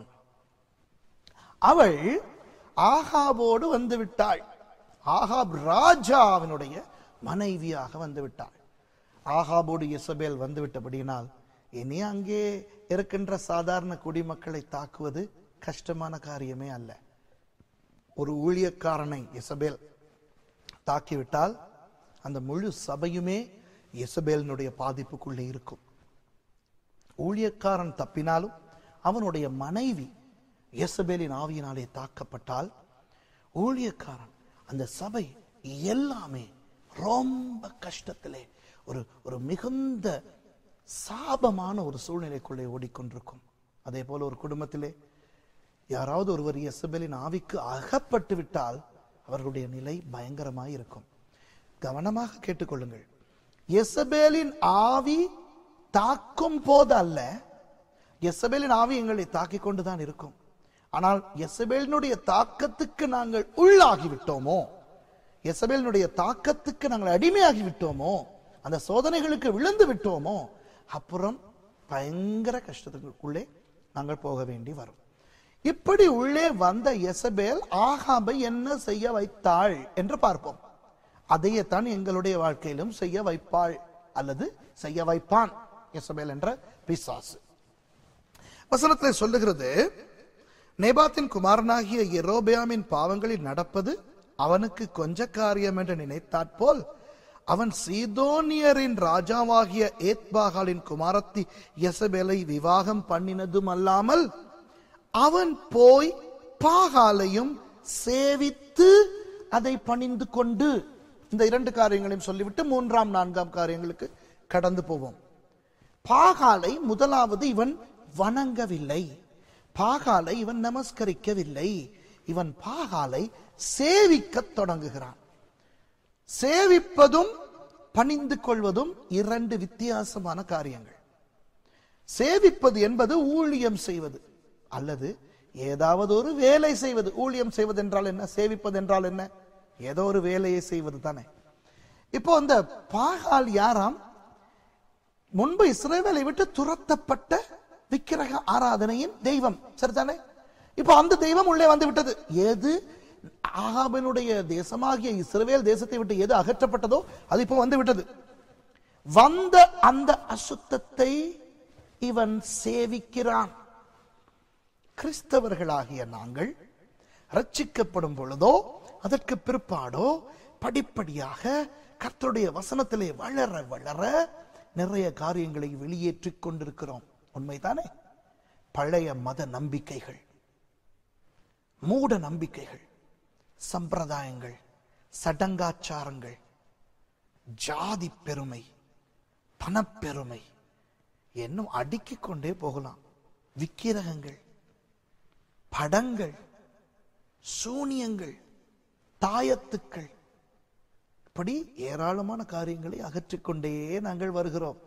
அவள் ஆகாபோடு வந்து விட்டாள் ஆகாப் ராஜாவினுடைய மனைவியாக வந்து விட்டாள் ஆகாபோடு இசபேல் வந்து விட்டபடியினால் இனி அங்கே இருக்கின்ற சாதாரண குடிமக்களை தாக்குவது கஷ்டமான காரியமே அல்ல ஒரு ஊழியக்காரனை இசபேல் தாக்கிவிட்டால் அந்த முழு சபையுமே இசபேலினுடைய பாதிப்புக்குள்ளே இருக்கும் ஊழியக்காரன் தப்பினாலும் அவனுடைய மனைவி எசபேலின் ஆவியினாலே தாக்கப்பட்டால் ஊழியக்காரன் அந்த சபை எல்லாமே ரொம்ப கஷ்டத்திலே ஒரு ஒரு மிகுந்த சாபமான ஒரு சூழ்நிலைக்குள்ளே ஓடிக்கொண்டிருக்கும் அதே போல ஒரு குடும்பத்திலே யாராவது ஒருவர் எசபேலின் ஆவிக்கு அகப்பட்டு விட்டால் அவர்களுடைய நிலை பயங்கரமாய் இருக்கும் கவனமாக கேட்டுக்கொள்ளுங்கள் எசபேலின் ஆவி தாக்கும் போது அல்ல எசபேலின் ஆவி எங்களை தாக்கிக் கொண்டுதான் இருக்கும் ஆனால் எசபேலினுடைய தாக்கத்துக்கு நாங்கள் உள்ளாகி விட்டோமோ எசபேலினுடைய தாக்கத்துக்கு நாங்கள் அடிமையாகி விட்டோமோ அந்த சோதனைகளுக்கு விழுந்து விட்டோமோ அப்புறம் பயங்கர கஷ்டத்துக்குள்ளே நாங்கள் போக வேண்டி வரும் இப்படி உள்ளே வந்த எசபேல் ஆகாபை என்ன செய்ய வைத்தாள் என்று பார்ப்போம் அதையே தான் எங்களுடைய வாழ்க்கையிலும் செய்ய வைப்பாள் அல்லது செய்ய வைப்பான் எசபேல் என்ற பிசாசு வசனத்தில் சொல்லுகிறது நேபாத்தின் குமாரனாகிய எரோபியாமின் பாவங்களில் நடப்பது அவனுக்கு கொஞ்ச காரியம் என்று நினைத்தாற்போல் அவன் சீதோனியரின் ராஜாவாகிய ஏத்பாகாலின் குமாரத்தி எசபேலை விவாகம் பண்ணினதும் அல்லாமல் அவன் போய் பாகாலையும் சேவித்து அதை பணிந்து கொண்டு இந்த இரண்டு காரியங்களையும் சொல்லிவிட்டு மூன்றாம் நான்காம் காரியங்களுக்கு கடந்து போவோம் பாகாலை முதலாவது இவன் வணங்கவில்லை பாகாலை இவன் நமஸ்கரிக்கவில்லை இவன் பாகாலை சேவிக்கத் தொடங்குகிறான் சேவிப்பதும் பணிந்து கொள்வதும் இரண்டு வித்தியாசமான காரியங்கள் சேவிப்பது என்பது ஊழியம் செய்வது அல்லது ஏதாவது ஒரு வேலை செய்வது ஊழியம் செய்வது என்றால் என்ன சேவிப்பது என்றால் என்ன ஏதோ ஒரு வேலையை செய்வது தானே இப்போ இந்த பாகால் யாராம் முன்பு இஸ்ரேவேலை விட்டு துரத்தப்பட்ட விக்கிரக ஆராதனையின் தெய்வம் சரிதானே இப்போ அந்த தெய்வம் உள்ளே வந்து விட்டது எது ஆகாபினுடைய தேசமாகிய இஸ்ரவேல் தேசத்தை விட்டு எது அகற்றப்பட்டதோ அது இப்போ வந்து விட்டது வந்த அந்த அசுத்தத்தை இவன் சேவிக்கிறான் கிறிஸ்தவர்களாகிய நாங்கள் ரட்சிக்கப்படும் பொழுதோ அதற்கு பிற்பாடோ படிப்படியாக கர்த்தருடைய வசனத்திலே வளர வளர நிறைய காரியங்களை வெளியேற்றிக் கொண்டிருக்கிறோம் உண்மைதானே பழைய மத நம்பிக்கைகள் மூட நம்பிக்கைகள் சம்பிரதாயங்கள் சடங்காச்சாரங்கள் ஜாதி பெருமை பணப்பெருமை இன்னும் அடுக்கிக் கொண்டே போகலாம் விக்கிரகங்கள் படங்கள் சூனியங்கள் தாயத்துக்கள் இப்படி ஏராளமான காரியங்களை அகற்றிக்கொண்டே நாங்கள் வருகிறோம்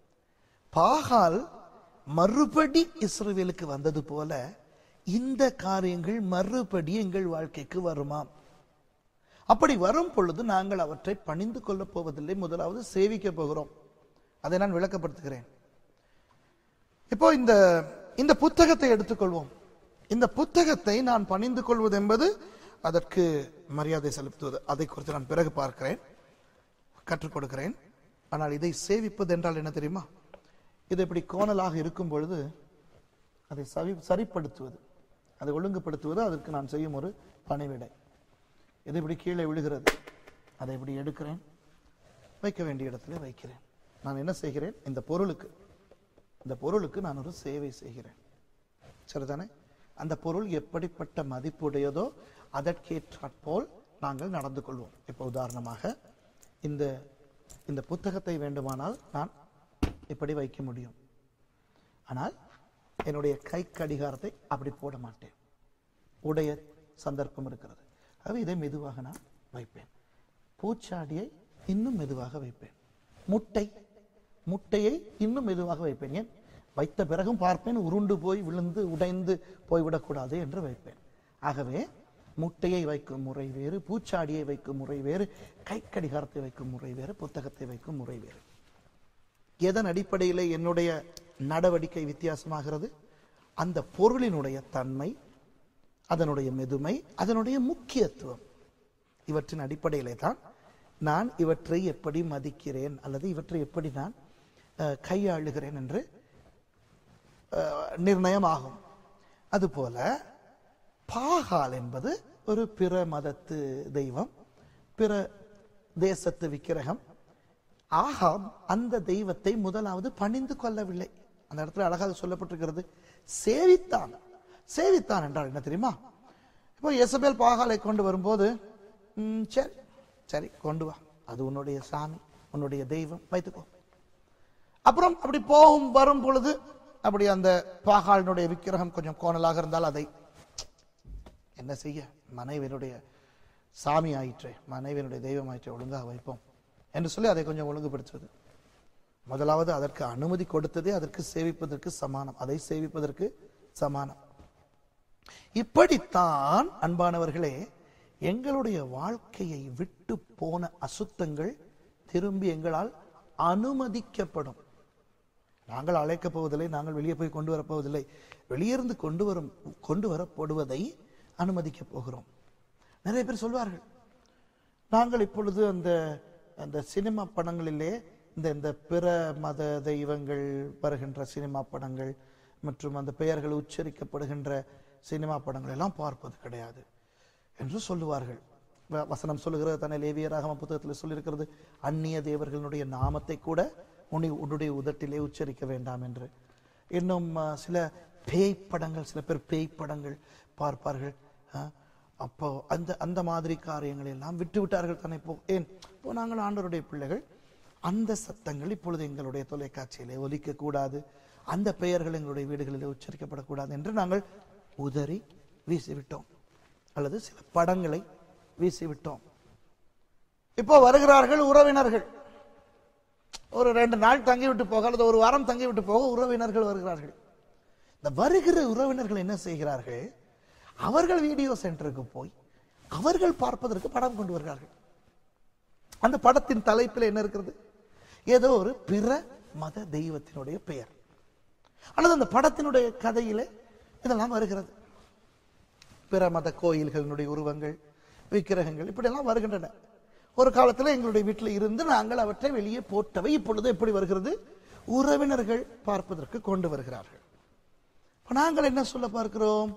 பாகால் மறுபடி இஸ்ரவேலுக்கு வந்தது போல இந்த காரியங்கள் மறுபடி எங்கள் வாழ்க்கைக்கு வருமாம் அப்படி வரும் பொழுது நாங்கள் அவற்றை பணிந்து கொள்ளப் போவதில்லை முதலாவது சேவிக்க போகிறோம் அதை நான் விளக்கப்படுத்துகிறேன் இப்போ இந்த இந்த புத்தகத்தை எடுத்துக்கொள்வோம் இந்த புத்தகத்தை நான் பணிந்து கொள்வது என்பது அதற்கு மரியாதை செலுத்துவது அதை குறித்து நான் பிறகு பார்க்கிறேன் கற்றுக் கொடுக்கிறேன் ஆனால் இதை சேவிப்பது என்றால் என்ன தெரியுமா இது இப்படி கோணலாக இருக்கும் பொழுது அதை சரி சரிப்படுத்துவது அதை ஒழுங்குபடுத்துவது அதற்கு நான் செய்யும் ஒரு பணிவிடை இது இப்படி கீழே விழுகிறது அதை இப்படி எடுக்கிறேன் வைக்க வேண்டிய இடத்துல வைக்கிறேன் நான் என்ன செய்கிறேன் இந்த பொருளுக்கு இந்த பொருளுக்கு நான் ஒரு சேவை செய்கிறேன் சரிதானே அந்த பொருள் எப்படிப்பட்ட மதிப்புடையதோ அதற்கேற்றாற்போல் நாங்கள் நடந்து கொள்வோம் இப்போ உதாரணமாக இந்த இந்த புத்தகத்தை வேண்டுமானால் நான் இப்படி வைக்க முடியும் ஆனால் என்னுடைய கை கடிகாரத்தை அப்படி போட மாட்டேன் உடைய சந்தர்ப்பம் இருக்கிறது ஆகவே இதை மெதுவாக நான் வைப்பேன் பூச்சாடியை இன்னும் மெதுவாக வைப்பேன் முட்டை முட்டையை இன்னும் மெதுவாக வைப்பேன் ஏன் வைத்த பிறகும் பார்ப்பேன் உருண்டு போய் விழுந்து உடைந்து போய்விடக்கூடாது என்று வைப்பேன் ஆகவே முட்டையை வைக்கும் முறை வேறு பூச்சாடியை வைக்கும் முறை வேறு கை கடிகாரத்தை வைக்கும் முறை வேறு புத்தகத்தை வைக்கும் முறை வேறு எதன் அடிப்படையில் என்னுடைய நடவடிக்கை வித்தியாசமாகிறது அந்த பொருளினுடைய தன்மை அதனுடைய மெதுமை அதனுடைய முக்கியத்துவம் இவற்றின் அடிப்படையிலே தான் நான் இவற்றை எப்படி மதிக்கிறேன் அல்லது இவற்றை எப்படி நான் அஹ், கையாளுகிறேன் என்று அஹ், நிர்ணயமாகும் அதுபோல பாகால் என்பது ஒரு பிற மதத்து தெய்வம் பிற தேசத்து விக்கிரகம் ஆகாம் அந்த தெய்வத்தை முதலாவது பணிந்து கொள்ளவில்லை அந்த இடத்துல அழகாக சொல்லப்பட்டிருக்கிறது சேவித்தான் சேவித்தான் என்றால் என்ன தெரியுமா இப்போ எசபேல் பாகாலை கொண்டு வரும்போது ம், சரி சரி கொண்டு வா அது உன்னுடைய சாமி உன்னுடைய தெய்வம் வைத்துக்கோ அப்புறம் அப்படி போகும் வரும் பொழுது அப்படி அந்த பாகாலினுடைய விக்கிரகம் கொஞ்சம் கோணலாக இருந்தால் அதை என்ன செய்ய மனைவியினுடைய சாமி ஆயிற்றே மனைவியினுடைய தெய்வம் ஆயிற்றே ஒழுங்காக வைப்போம் என்று சொல்லி அதை கொஞ்சம் ஒழுங்குபடுத்துவது முதலாவது அதற்கு அனுமதி கொடுத்ததே அதற்கு சேவிப்பதற்கு சமானம் அதை சேவிப்பதற்கு சமானம் இப்படித்தான் அன்பானவர்களே எங்களுடைய வாழ்க்கையை விட்டு போன அசுத்தங்கள் திரும்பி எங்களால் அனுமதிக்கப்படும் நாங்கள் அழைக்கப் போவதில்லை நாங்கள் வெளியே போய் கொண்டு வரப் போவதில்லை வெளியிருந்து கொண்டு வரும் கொண்டு வரப்படுவதை அனுமதிக்கப் போகிறோம் நிறைய பேர் சொல்வார்கள் நாங்கள் இப்பொழுது அந்த அந்த சினிமா படங்களிலே இந்த இந்த பிற மத தெய்வங்கள் வருகின்ற சினிமா படங்கள் மற்றும் அந்த பெயர்கள் உச்சரிக்கப்படுகின்ற சினிமா படங்கள் எல்லாம் பார்ப்பது கிடையாது என்று சொல்லுவார்கள் வ- வசனம் சொல்லுகிறது தன்னை லேவியராகம புத்தகத்தில் சொல்லியிருக்கிறது அந்நிய தேவர்களுடைய நாமத்தை கூட உன்னை உன்னுடைய உதட்டிலே உச்சரிக்க வேண்டாம் என்று இன்னும் அஹ், சில பேய் படங்கள் சில பேர் பேய் படங்கள் பார்ப்பார்கள் அஹ், அப்போ அந்த அந்த மாதிரி காரியங்களை எல்லாம் விட்டு விட்டார்கள் தானே இப்போ ஏன் இப்போ நாங்கள் ஆண்டவருடைய பிள்ளைகள் அந்த சத்தங்கள் இப்பொழுது எங்களுடைய தொலைக்காட்சியிலே ஒலிக்க கூடாது அந்த பெயர்கள் எங்களுடைய வீடுகளிலே உச்சரிக்கப்படக்கூடாது என்று நாங்கள் உதறி வீசிவிட்டோம் அல்லது சில படங்களை வீசிவிட்டோம் இப்போ வருகிறார்கள் உறவினர்கள் ஒரு ரெண்டு நாள் தங்கிவிட்டு போக அல்லது ஒரு வாரம் தங்கிவிட்டு போக உறவினர்கள் வருகிறார்கள் இந்த வருகிற உறவினர்கள் என்ன செய்கிறார்கள் அவர்கள் வீடியோ சென்டருக்கு போய் அவர்கள் பார்ப்பதற்கு படம் கொண்டு வருகிறார்கள் அந்த படத்தின் தலைப்பில் என்ன இருக்கிறது ஏதோ ஒரு பிற மத தெய்வத்தினுடைய பெயர் அல்லது அந்த படத்தினுடைய கதையிலே இதெல்லாம் வருகிறது பிற மத கோயில்களினுடைய உருவங்கள் விக்கிரகங்கள் இப்படியெல்லாம் வருகின்றன ஒரு காலத்தில் எங்களுடைய வீட்டில் இருந்து நாங்கள் அவற்றை வெளியே போட்டவை இப்பொழுது எப்படி வருகிறது உறவினர்கள் பார்ப்பதற்கு கொண்டு வருகிறார்கள் இப்ப நாங்கள் என்ன சொல்ல பார்க்கிறோம்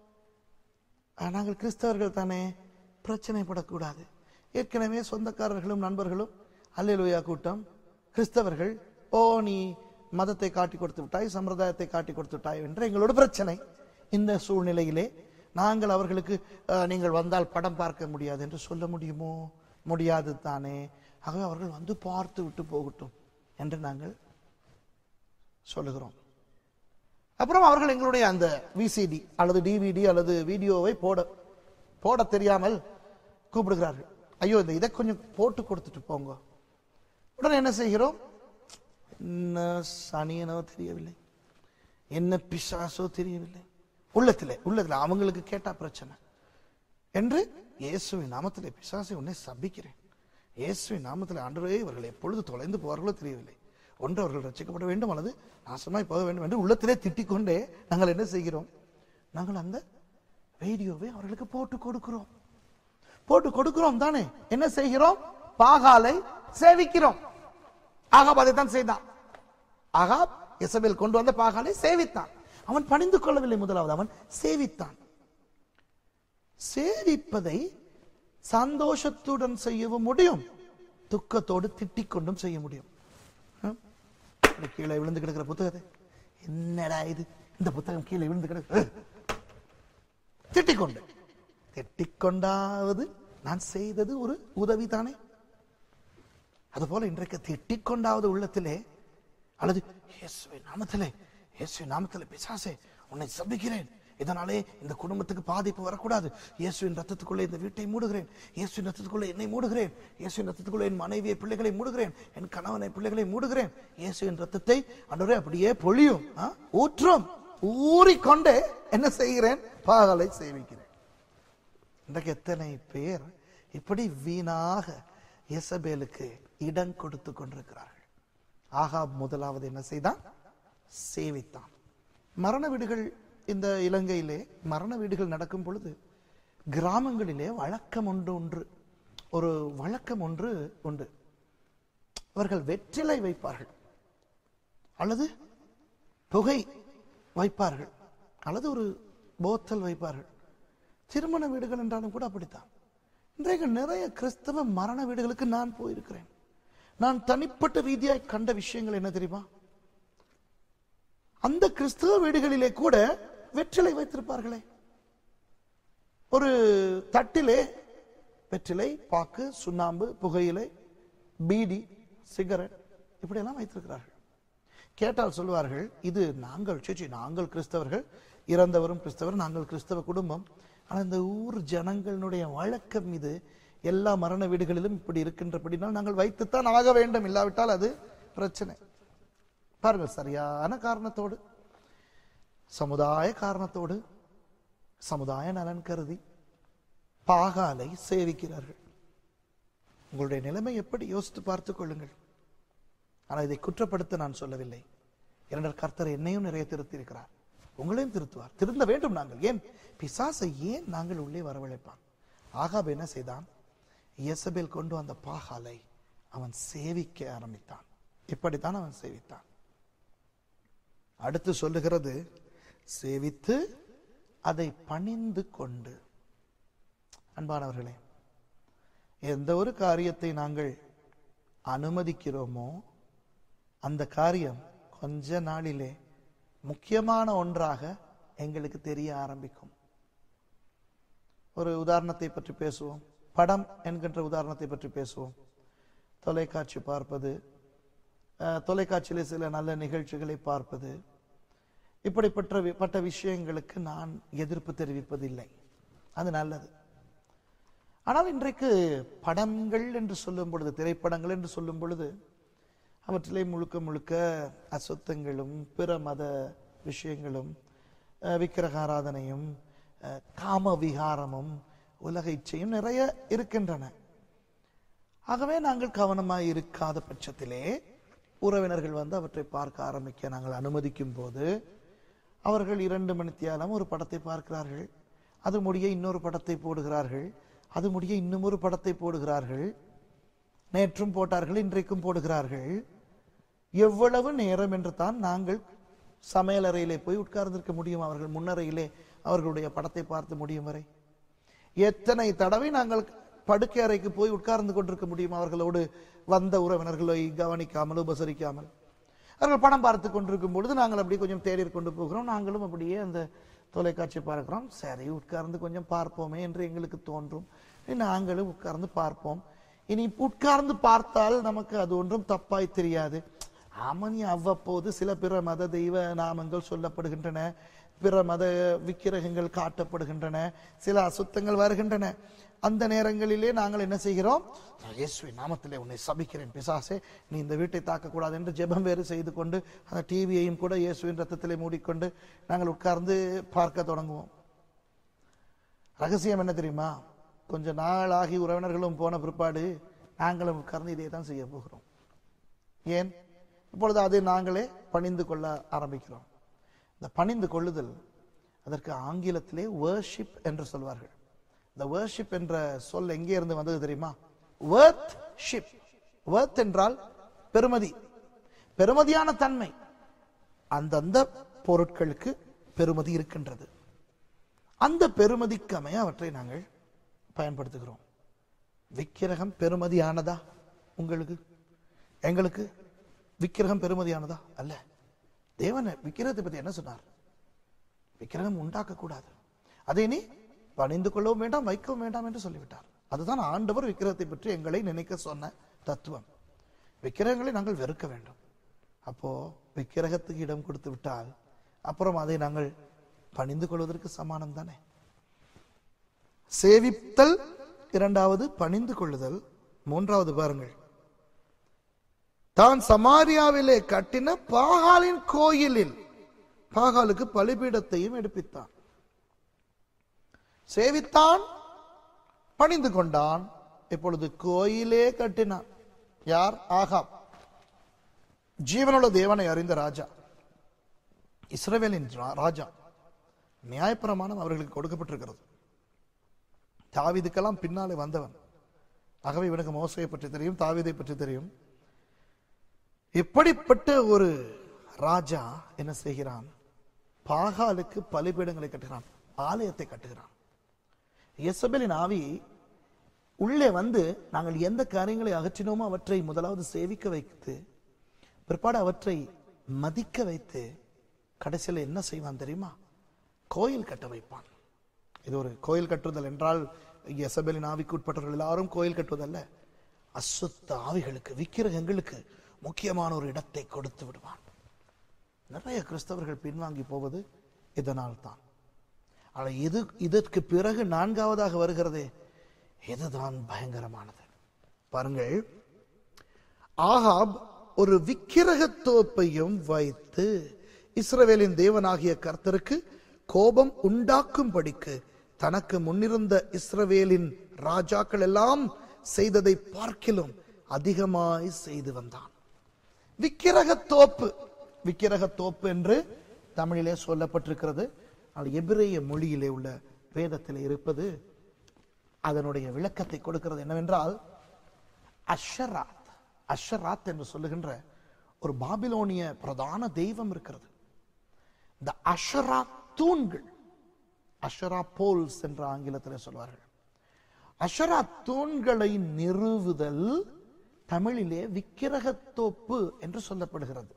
ஆ, நாங்கள் கிறிஸ்தவர்கள் தானே பிரச்சனைப்படக்கூடாது ஏற்கனவே சொந்தக்காரர்களும் நண்பர்களும் அல்லேலூயா கூட்டம் கிறிஸ்தவர்கள் ஓ நீ மதத்தை காட்டி கொடுத்து விட்டாய் சம்பிரதாயத்தை காட்டி கொடுத்து விட்டாய் என்ற எங்களோட பிரச்சனை இந்த சூழ்நிலையிலே நாங்கள் அவர்களுக்கு "ஆ, நீங்கள் வந்தால் படம் பார்க்க முடியாது என்று சொல்ல முடியுமோ முடியாது தானே ஆகவே அவர்கள் வந்து பார்த்து விட்டு போகட்டும் என்று நாங்கள் சொல்லுகிறோம் அப்புறம் அவர்கள் எங்களுடைய அந்த விசிடி அல்லது டிவிடி அல்லது வீடியோவை போட போட தெரியாமல் கூப்பிடுகிறார்கள் ஐயோ இந்த இதை கொஞ்சம் போட்டு கொடுத்துட்டு போங்க உடனே என்ன செய்கிறோம் என்ன சனியனோ தெரியவில்லை என்ன பிசாசோ தெரியவில்லை உள்ளத்திலே உள்ளத்திலே அவங்களுக்கு கேட்டா பிரச்சனை என்று இயேசுவின் நாமத்திலே பிசாசை உன்னை சபிக்கிறேன் இயேசுவின் நாமத்திலே ஆண்டவரே இவர்கள் எப்பொழுது தொலைந்து போவார்களோ தெரியவில்லை ஒன்று அவர்கள் ரட்சிக்கப்பட வேண்டும் அல்லது நாசமாய் போக வேண்டும் என்று உள்ளத்திலே திட்டிக் கொண்டே நாங்கள் என்ன செய்கிறோம் நாங்கள் அந்த வீடியோவை அவர்களுக்கு போட்டு கொடுக்கிறோம் போட்டு கொடுக்கிறோம் தானே என்ன செய்கிறோம் பாகாலை சேவிக்கிறோம் ஆகாப் அதைத்தான் செய்தான் ஆகாப் இசபேல் கொண்டு வந்த பாகாலை சேவித்தான் அவன் பணிந்து கொள்ளவில்லை முதலாவது அவன் சேவித்தான் சேவிப்பதை சந்தோஷத்துடன் செய்யவும் முடியும் துக்கத்தோடு திட்டிக் கொண்டும் செய்ய முடியும் ஹம்? இப்படி கீழே விழுந்து கிடக்கிற புத்தகத்தை என்னடா இது இந்த புத்தகம் கீழே விழுந்து கிடக்கு திட்டிக் கொண்டு திட்டிக் கொண்டாவது நான் செய்தது ஒரு உதவி தானே அதுபோல இன்றைக்கு திட்டிக் கொண்டாவது உள்ளத்திலே அல்லது இயேசுவின் நாமத்திலே இயேசுவின் நாமத்திலே பிசாசே உன்னை சபிக்கிறேன் இதனாலே இந்த குடும்பத்துக்கு பாதிப்பு வரக்கூடாது இயேசுவின் ரத்தத்துக்குள்ளே இந்த வீட்டை மூடுகிறேன் இயேசுவின் ரத்தத்துக்குள்ளே என்னை மூடுகிறேன் இயேசுவின் ரத்தத்துக்குள்ளே என் மனைவியை பிள்ளைகளை மூடுகிறேன் என் கணவனை பிள்ளைகளை மூடுகிறேன் இயேசுவின் ரத்தத்தை அன்றே அப்படியே பொழியும் ஆ? ஊற்றும் ஊறிக்கொண்டே என்ன செய்கிறேன் பாகலை சேவிக்கிறேன் இன்றைக்கு எத்தனை பேர் இப்படி வீணாக எசபேலுக்கு இடம் கொடுத்து கொண்டிருக்கிறார்கள் ஆகாப் முதலாவது என்ன செய்தான் சேவித்தான் மரண வீடுகள் இந்த இலங்கையிலே மரண வீடுகள் நடக்கும் பொழுது கிராமங்களிலே வழக்கம் ஒன்று ஒன்று ஒரு வழக்கம் ஒன்று உண்டு அவர்கள் வெற்றிலை வைப்பார்கள் அல்லது புகை வைப்பார்கள் அல்லது ஒரு போத்தல் வைப்பார்கள் திருமண வீடுகள் என்றாலும் கூட அப்படித்தான் இன்றைக்கு நிறைய கிறிஸ்தவ மரண வீடுகளுக்கு நான் போயிருக்கிறேன் நான் தனிப்பட்ட ரீதியாய் கண்ட விஷயங்கள் என்ன தெரியுமா அந்த கிறிஸ்தவ வீடுகளிலே கூட வெற்றிலை வைத்திருப்பார்களே ஒரு தட்டிலே வெற்றிலை பாக்கு சுண்ணாம்பு புகையிலை பீடி சிகரெட் இப்படியெல்லாம் வைத்திருக்கிறார்கள் கேட்டால் சொல்வார்கள் இது நாங்கள் சேச்சி நாங்கள் கிறிஸ்தவர்கள் இறந்தவரும் கிறிஸ்தவர் நாங்கள் கிறிஸ்தவ குடும்பம் ஆனா இந்த ஊர் ஜனங்களுடைய வழக்கம் இது எல்லா மரண வீடுகளிலும் இப்படி இருக்கின்றபடினால் நாங்கள் வைத்துத்தான் ஆக வேண்டும் இல்லாவிட்டால் அது பிரச்சனை பாருங்கள் சரியான காரணத்தோடு சமுதாய காரணத்தோடு சமுதாய நலன் கருதி பாகாலை சேவிக்கிறார்கள் உங்களுடைய நிலைமை எப்படி யோசித்து பார்த்துக் கொள்ளுங்கள் ஆனால் இதை குற்றப்படுத்த நான் சொல்லவில்லை இரண்டர் கர்த்தர் என்னையும் நிறைய திருத்தி இருக்கிறார் உங்களையும் திருத்துவார் திருந்த வேண்டும் நாங்கள் ஏன் பிசாசை ஏன் நாங்கள் உள்ளே வரவழைப்பான் ஆகாப் என்ன செய்தான் இயேசபேல் கொண்டு வந்த பாகாலை அவன் சேவிக்க ஆரம்பித்தான் இப்படித்தான் அவன் சேவித்தான் அடுத்து சொல்லுகிறது சேவித்து அதை பணிந்து கொண்டு அன்பானவர்களே எந்த ஒரு காரியத்தை நாங்கள் அனுமதிக்கிறோமோ அந்த காரியம் கொஞ்ச நாளிலே முக்கியமான ஒன்றாக எங்களுக்கு தெரிய ஆரம்பிக்கும் ஒரு உதாரணத்தை பற்றி பேசுவோம் படம் என்கின்ற உதாரணத்தை பற்றி பேசுவோம் தொலைக்காட்சி பார்ப்பது அஹ், தொலைக்காட்சியிலே சில நல்ல நிகழ்ச்சிகளை பார்ப்பது இப்படிப்பட்ட வி- பட்ட விஷயங்களுக்கு நான் எதிர்ப்பு தெரிவிப்பதில்லை அது நல்லது ஆனால் இன்றைக்கு படங்கள் என்று சொல்லும் பொழுது திரைப்படங்கள் என்று சொல்லும் பொழுது அவற்றிலே முழுக்க முழுக்க அசுத்தங்களும் பிற மத விஷயங்களும் அஹ், விக்கிரகாராதனையும் அஹ், காம விகாரமும் உலக இச்சையும் நிறைய இருக்கின்றன ஆகவே நாங்கள் கவனமாய் இருக்காத பட்சத்திலே உறவினர்கள் வந்து அவற்றை பார்க்க ஆரம்பிக்க நாங்கள் அனுமதிக்கும் போது அவர்கள் இரண்டு மணித்தியாலம் ஒரு படத்தை பார்க்கிறார்கள் அது முடிய இன்னொரு படத்தை போடுகிறார்கள் அது முடிய இன்னும் ஒரு படத்தை போடுகிறார்கள் நேற்றும் போட்டார்கள் இன்றைக்கும் போடுகிறார்கள் எவ்வளவு நேரம் என்று தான் நாங்கள் சமையலறையிலே போய் உட்கார்ந்திருக்க முடியும் அவர்கள் முன்னறையிலே அவர்களுடைய படத்தை பார்த்து முடியும் வரை எத்தனை தடவை நாங்கள் படுக்கை அறைக்கு போய் உட்கார்ந்து கொண்டிருக்க முடியும் அவர்களோடு வந்த உறவினர்களை கவனிக்காமல் உபசரிக்காமல் அவர்கள் படம் பார்த்து கொண்டிருக்கும் பொழுது நாங்கள் அப்படி கொஞ்சம் தேடி கொண்டு போகிறோம் நாங்களும் அப்படியே அந்த தொலைக்காட்சி பார்க்கிறோம் சரி உட்கார்ந்து கொஞ்சம் பார்ப்போமே என்று எங்களுக்கு தோன்றும் நாங்களும் உட்கார்ந்து பார்ப்போம் இனி உட்கார்ந்து பார்த்தால் நமக்கு அது ஒன்றும் தப்பாய் தெரியாது ஆமனி அவ்வப்போது சில பிற மத தெய்வ நாமங்கள் சொல்லப்படுகின்றன பிற மத விக்கிரகங்கள் காட்டப்படுகின்றன சில அசுத்தங்கள் வருகின்றன அந்த நேரங்களிலே நாங்கள் என்ன செய்கிறோம் இயேசுவின் நாமத்திலே உன்னை சபிக்கிறேன் பிசாசே நீ இந்த வீட்டை தாக்கக்கூடாது என்று ஜெபம் வேறு செய்து கொண்டு அந்த டிவியையும் கூட இயேசுவின் ரத்தத்திலே மூடிக்கொண்டு நாங்கள் உட்கார்ந்து பார்க்க தொடங்குவோம் ரகசியம் என்ன தெரியுமா கொஞ்ச நாள் ஆகி உறவினர்களும் போன பிற்பாடு நாங்களும் உட்கார்ந்து இதை தான் செய்ய போகிறோம் ஏன் இப்பொழுது அதை நாங்களே பணிந்து கொள்ள ஆரம்பிக்கிறோம் இந்த பணிந்து கொள்ளுதல் அதற்கு ஆங்கிலத்திலே worship என்று சொல்வார்கள் இந்த worship என்ற சொல் எங்கே இருந்து வந்தது தெரியுமா worth ஷிப் worth என்றால் பெருமதி பெருமதியான தன்மை அந்தந்த பொருட்களுக்கு பெருமதி இருக்கின்றது அந்த பெருமதிக்கு அமைய அவற்றை நாங்கள் பயன்படுத்துகிறோம் விக்கிரகம் பெருமதியானதா உங்களுக்கு எங்களுக்கு விக்கிரகம் பெருமதியானதா அல்ல தேவன் விக்கிரகத்தை பத்தி என்ன சொன்னார் விக்கிரகம் உண்டாக்க கூடாது அதை நீ பணிந்து கொள்ளவும் வேண்டாம் வைக்கவும் வேண்டாம் என்று சொல்லிவிட்டார் அதுதான் ஆண்டவர் விக்கிரகத்தை பற்றி எங்களை நினைக்க சொன்ன தத்துவம் விக்கிரகங்களை நாங்கள் வெறுக்க வேண்டும் அப்போ விக்கிரகத்துக்கு இடம் கொடுத்து விட்டால் அப்புறம் அதை நாங்கள் பணிந்து கொள்வதற்கு சமானம் தானே சேவித்தல் இரண்டாவது பணிந்து கொள்ளுதல் மூன்றாவது பாருங்கள் தான் சமாரியாவிலே கட்டின பாகாலின் கோயிலில் பாகாலுக்கு பலிபீடத்தையும் எடுப்பித்தான் சேவித்தான் பணிந்து கொண்டான் இப்பொழுது கோயிலே கட்டினான் யார் ஆகாப் ஜீவனுள்ள தேவனை அறிந்த ராஜா இஸ்ரவேலின் ரா- ராஜா நியாயப்பிரமாணம் அவர்களுக்கு கொடுக்கப்பட்டிருக்கிறது தாவீதுக்கெல்லாம் பின்னாலே வந்தவன் ஆகவே இவனுக்கு மோசையை பற்றி தெரியும் தாவீதை பற்றி தெரியும் இப்படிப்பட்ட ஒரு ராஜா என்ன செய்கிறான் பாகாலுக்கு பலிபீடங்களை கட்டுகிறான் ஆலயத்தை கட்டுகிறான் எசபெலின் ஆவி உள்ளே வந்து நாங்கள் எந்த காரியங்களை அகற்றினோமோ அவற்றை முதலாவது சேவிக்க வைத்து பிற்பாடு அவற்றை மதிக்க வைத்து கடைசியில் என்ன செய்வான் தெரியுமா கோயில் கட்ட வைப்பான் இது ஒரு கோயில் கட்டுதல் என்றால் எசபெலின் ஆவிக்கு உட்பட்டவர்கள் எல்லாரும் கோயில் கட்டுவதல்ல அசுத்த ஆவிகளுக்கு விக்கிரகங்களுக்கு முக்கியமான ஒரு இடத்தை கொடுத்து விடுவான் நிறைய கிறிஸ்தவர்கள் பின்வாங்கி போவது இதனால் தான் ஆனால் இது இதற்கு பிறகு நான்காவதாக வருகிறதே இதுதான் பயங்கரமானது பாருங்கள் ஆகாப் ஒரு விக்கிரகத் தோப்பையும் வைத்து இஸ்ரவேலின் தேவனாகிய கர்த்தருக்கு கோபம் உண்டாக்கும்படிக்கு தனக்கு முன்னிருந்த இஸ்ரவேலின் ராஜாக்கள் எல்லாம் செய்ததை பார்க்கிலும் அதிகமாய் செய்து வந்தான் விக்கிரகத் தோப்பு விக்கிரகத் தோப்பு என்று தமிழிலே சொல்லப்பட்டிருக்கிறது ஆனால் எபிரேய மொழியிலே உள்ள வேதத்தில் இருப்பது அதனுடைய விளக்கத்தை கொடுக்கிறது என்னவென்றால் அஷராத் அஷராத் என்று சொல்லுகின்ற ஒரு பாபிலோனிய பிரதான தெய்வம் இருக்கிறது இந்த அஷரா தூண்கள் அஷரா போல்ஸ் என்று ஆங்கிலத்தில் சொல்வார்கள் அஷரா தூண்களை நிறுவுதல் தமிழிலே விக்கிரகத்தோப்பு என்று சொல்லப்படுகிறது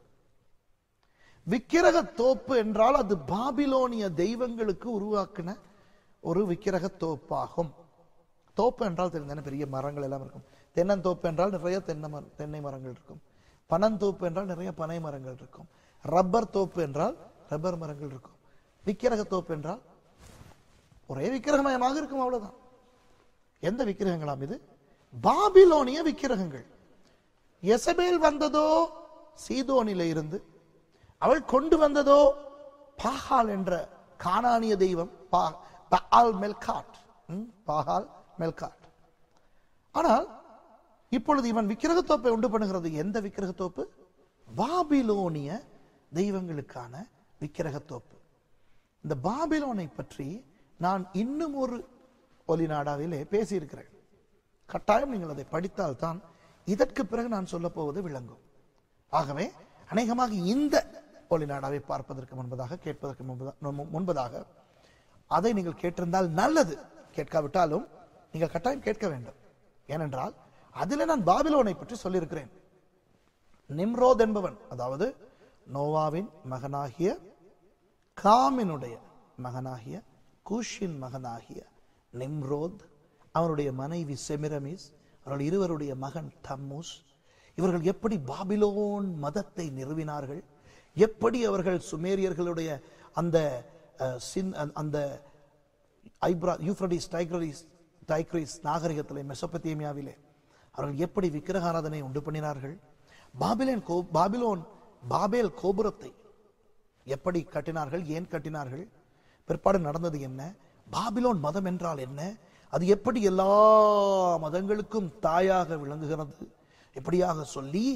விக்கிரகத்தோப்பு என்றால் அது பாபிலோனிய தெய்வங்களுக்கு உருவாக்கின ஒரு விக்கிரகத்தோப்பாகும் தோப்பு என்றால் தெரிந்தானே பெரிய மரங்கள் எல்லாம் இருக்கும் தென்னந்தோப்பு என்றால் நிறைய தென்னை மர- தென்னை மரங்கள் இருக்கும் பனந்தோப்பு என்றால் நிறைய பனை மரங்கள் இருக்கும் ரப்பர் தோப்பு என்றால் ரப்பர் மரங்கள் இருக்கும் விக்கிரக தோப்பு என்றால் ஒரே விக்கிரகமயமாக இருக்கும் அவ்வளவுதான் எந்த விக்கிரகங்களாம் இது பாபிலோனிய விக்கிரகங்கள் எசபேல் வந்ததோ சீதோனில இருந்து அவள் கொண்டு வந்ததோ பாகால் என்ற கானானிய தெய்வம் பா- பஆல் மெல்காட் ம், பாகால் மெல்காட் ஆனால் இப்பொழுது இவன் விக்கிரகத்தோப்பை உண்டு பண்ணுகிறது எந்த விக்கிரகத்தோப்பு பாபிலோனிய தெய்வங்களுக்கான விக்கிரகத்தோப்பு இந்த பாபிலோனை பற்றி நான் இன்னும் ஒரு ஒலிநாடாவிலே பேசியிருக்கிறேன் கட்டாயம் நீங்கள் அதை படித்தால் தான் இதற்கு பிறகு நான் சொல்ல போவது விளங்கும் ஆகவே அநேகமாக இந்த ஒலிநாடாவை பார்ப்பதற்கு முன்பதாக கேட்பதற்கு முன்பதா- முன்ப- முன்பதாக அதை நீங்கள் கேட்டிருந்தால் நல்லது கேட்காவிட்டாலும் நீங்கள் கட்டாயம் கேட்க வேண்டும் ஏனென்றால் அதிலே நான் பாபிலோனை பற்றி சொல்லியிருக்கிறேன் நிம்ரோத் என்பவன் அதாவது நோவாவின் மகனாகிய காமினுடைய மகனாகிய கூஷின் மகனாகிய நிம்ரோத் அவனுடைய மனைவி செமிரமிஸ் அவர்கள் இருவருடைய மகன் தம்மூஸ் இவர்கள் எப்படி பாபிலோன் மதத்தை நிறுவினார்கள் எப்படி அவர்கள் சுமேரியர்களுடைய அந்த அஹ், சின் அந்த- அந்த ஐப்ரா யூப்ரடிஸ் டைக்ரடிஸ் டைக்ரிஸ் நாகரிகத்திலே மெசோபத்தேமியாவிலே அவர்கள் எப்படி விக்கிரகாராதனை உண்டு பண்ணினார்கள் பாபிலோன் கோ பாபிலோன் பாபேல் கோபுரத்தை எப்படி கட்டினார்கள் ஏன் கட்டினார்கள் பிற்பாடு நடந்தது என்ன பாபிலோன் மதம் என்றால் என்ன அது எப்படி எல்லா மதங்களுக்கும் தாயாக விளங்குகிறது இப்படியாக சொல்லி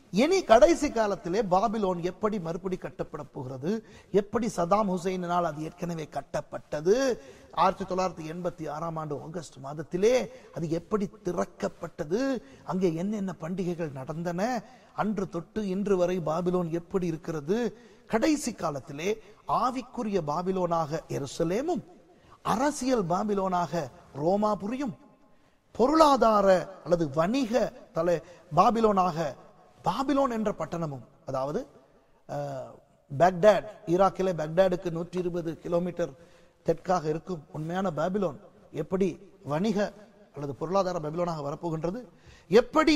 இனி கடைசி காலத்திலே பாபிலோன் எப்படி மறுபடி கட்டப்பட போகிறது எப்படி சதாம் ஹுசைனால் அது ஏற்கனவே கட்டப்பட்டது ஆயிரத்தி தொள்ளாயிரத்தி எண்பத்தி ஆறாம் ஆண்டு ஆகஸ்ட் மாதத்திலே அது எப்படி திறக்கப்பட்டது அங்கே என்னென்ன பண்டிகைகள் நடந்தன அன்று தொட்டு இன்று வரை பாபிலோன் எப்படி இருக்கிறது கடைசி காலத்திலே ஆவிக்குரிய பாபிலோனாக எருசலேமும் அரசியல் பாபிலோனாக ரோமாபுரியும் பொருளாதார அல்லது வணிக தலை பாபிலோனாக பாபிலோன் என்ற பட்டணமும் அதாவது அஹ், பாக்தாட் ஈராக்கிலே பாக்தாடுக்கு நூற்றி இருபது கிலோமீட்டர் தெற்காக இருக்கும் உண்மையான பாபிலோன் எப்படி வணிக அல்லது பொருளாதார பாபிலோனாக வரப்போகின்றது எப்படி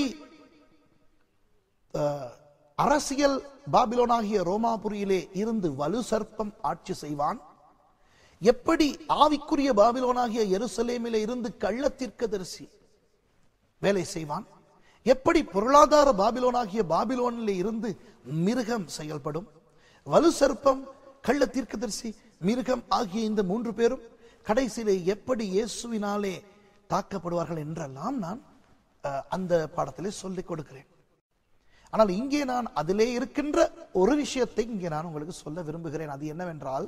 அஹ், அரசியல் பாபிலோனாகிய ரோமாபுரியிலே இருந்து வலு சர்ப்பம் ஆட்சி செய்வான் எப்படி ஆவிக்குரிய பாபிலோனாகிய எருசலேமிலே இருந்து கள்ளத்தீர்க்கதரிசி வேலை செய்வான் எப்படி பொருளாதார பாபிலோனாகிய பாபிலோனிலே இருந்து மிருகம் செயல்படும் வலு சர்ப்பம் கள்ள தீர்க்கதரிசி மிருகம் ஆகிய இந்த மூன்று பேரும் கடைசியிலே எப்படி இயேசுவினாலே தாக்கப்படுவார்கள் என்றெல்லாம் நான் அஹ், அந்த பாடத்திலே சொல்லிக் கொடுக்கிறேன் ஆனால் இங்கே நான் அதிலே இருக்கின்ற ஒரு விஷயத்தை இங்கே நான் உங்களுக்கு சொல்ல விரும்புகிறேன் அது என்னவென்றால்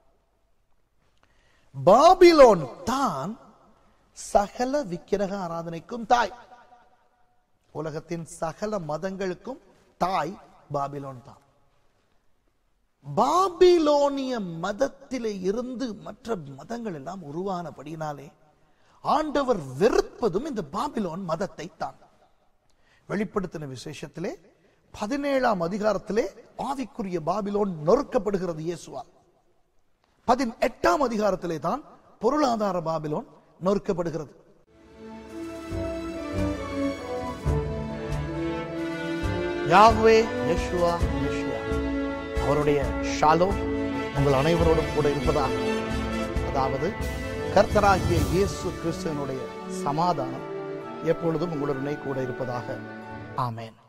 பாபிலோன் தான் சகல விக்கிரக ஆராதனைக்கும் தாய் உலகத்தின் சகல மதங்களுக்கும் தாய் பாபிலோன் தான் பாபிலோனிய மதத்திலே இருந்து மற்ற மதங்கள் எல்லாம் உருவானபடியினாலே ஆண்டவர் வெறுப்பதும் இந்த பாபிலோன் மதத்தை தான் வெளிப்படுத்தின விசேஷத்திலே பதினேழாம் அதிகாரத்திலே ஆவிக்குரிய பாபிலோன் நொறுக்கப்படுகிறது இயேசுவால் பதினெட்டாம் அதிகாரத்திலே தான் பொருளாதார பாபிலோன் நொறுக்கப்படுகிறது யாஹ்வே யெஷுவா மெஷியா அவருடைய ஷாலோ உங்கள் அனைவரோடும் கூட இருப்பதாக அதாவது கர்த்தராகிய இயேசு கிறிஸ்துவனுடைய சமாதானம் எப்பொழுதும் உங்களுடனே கூட இருப்பதாக ஆமென்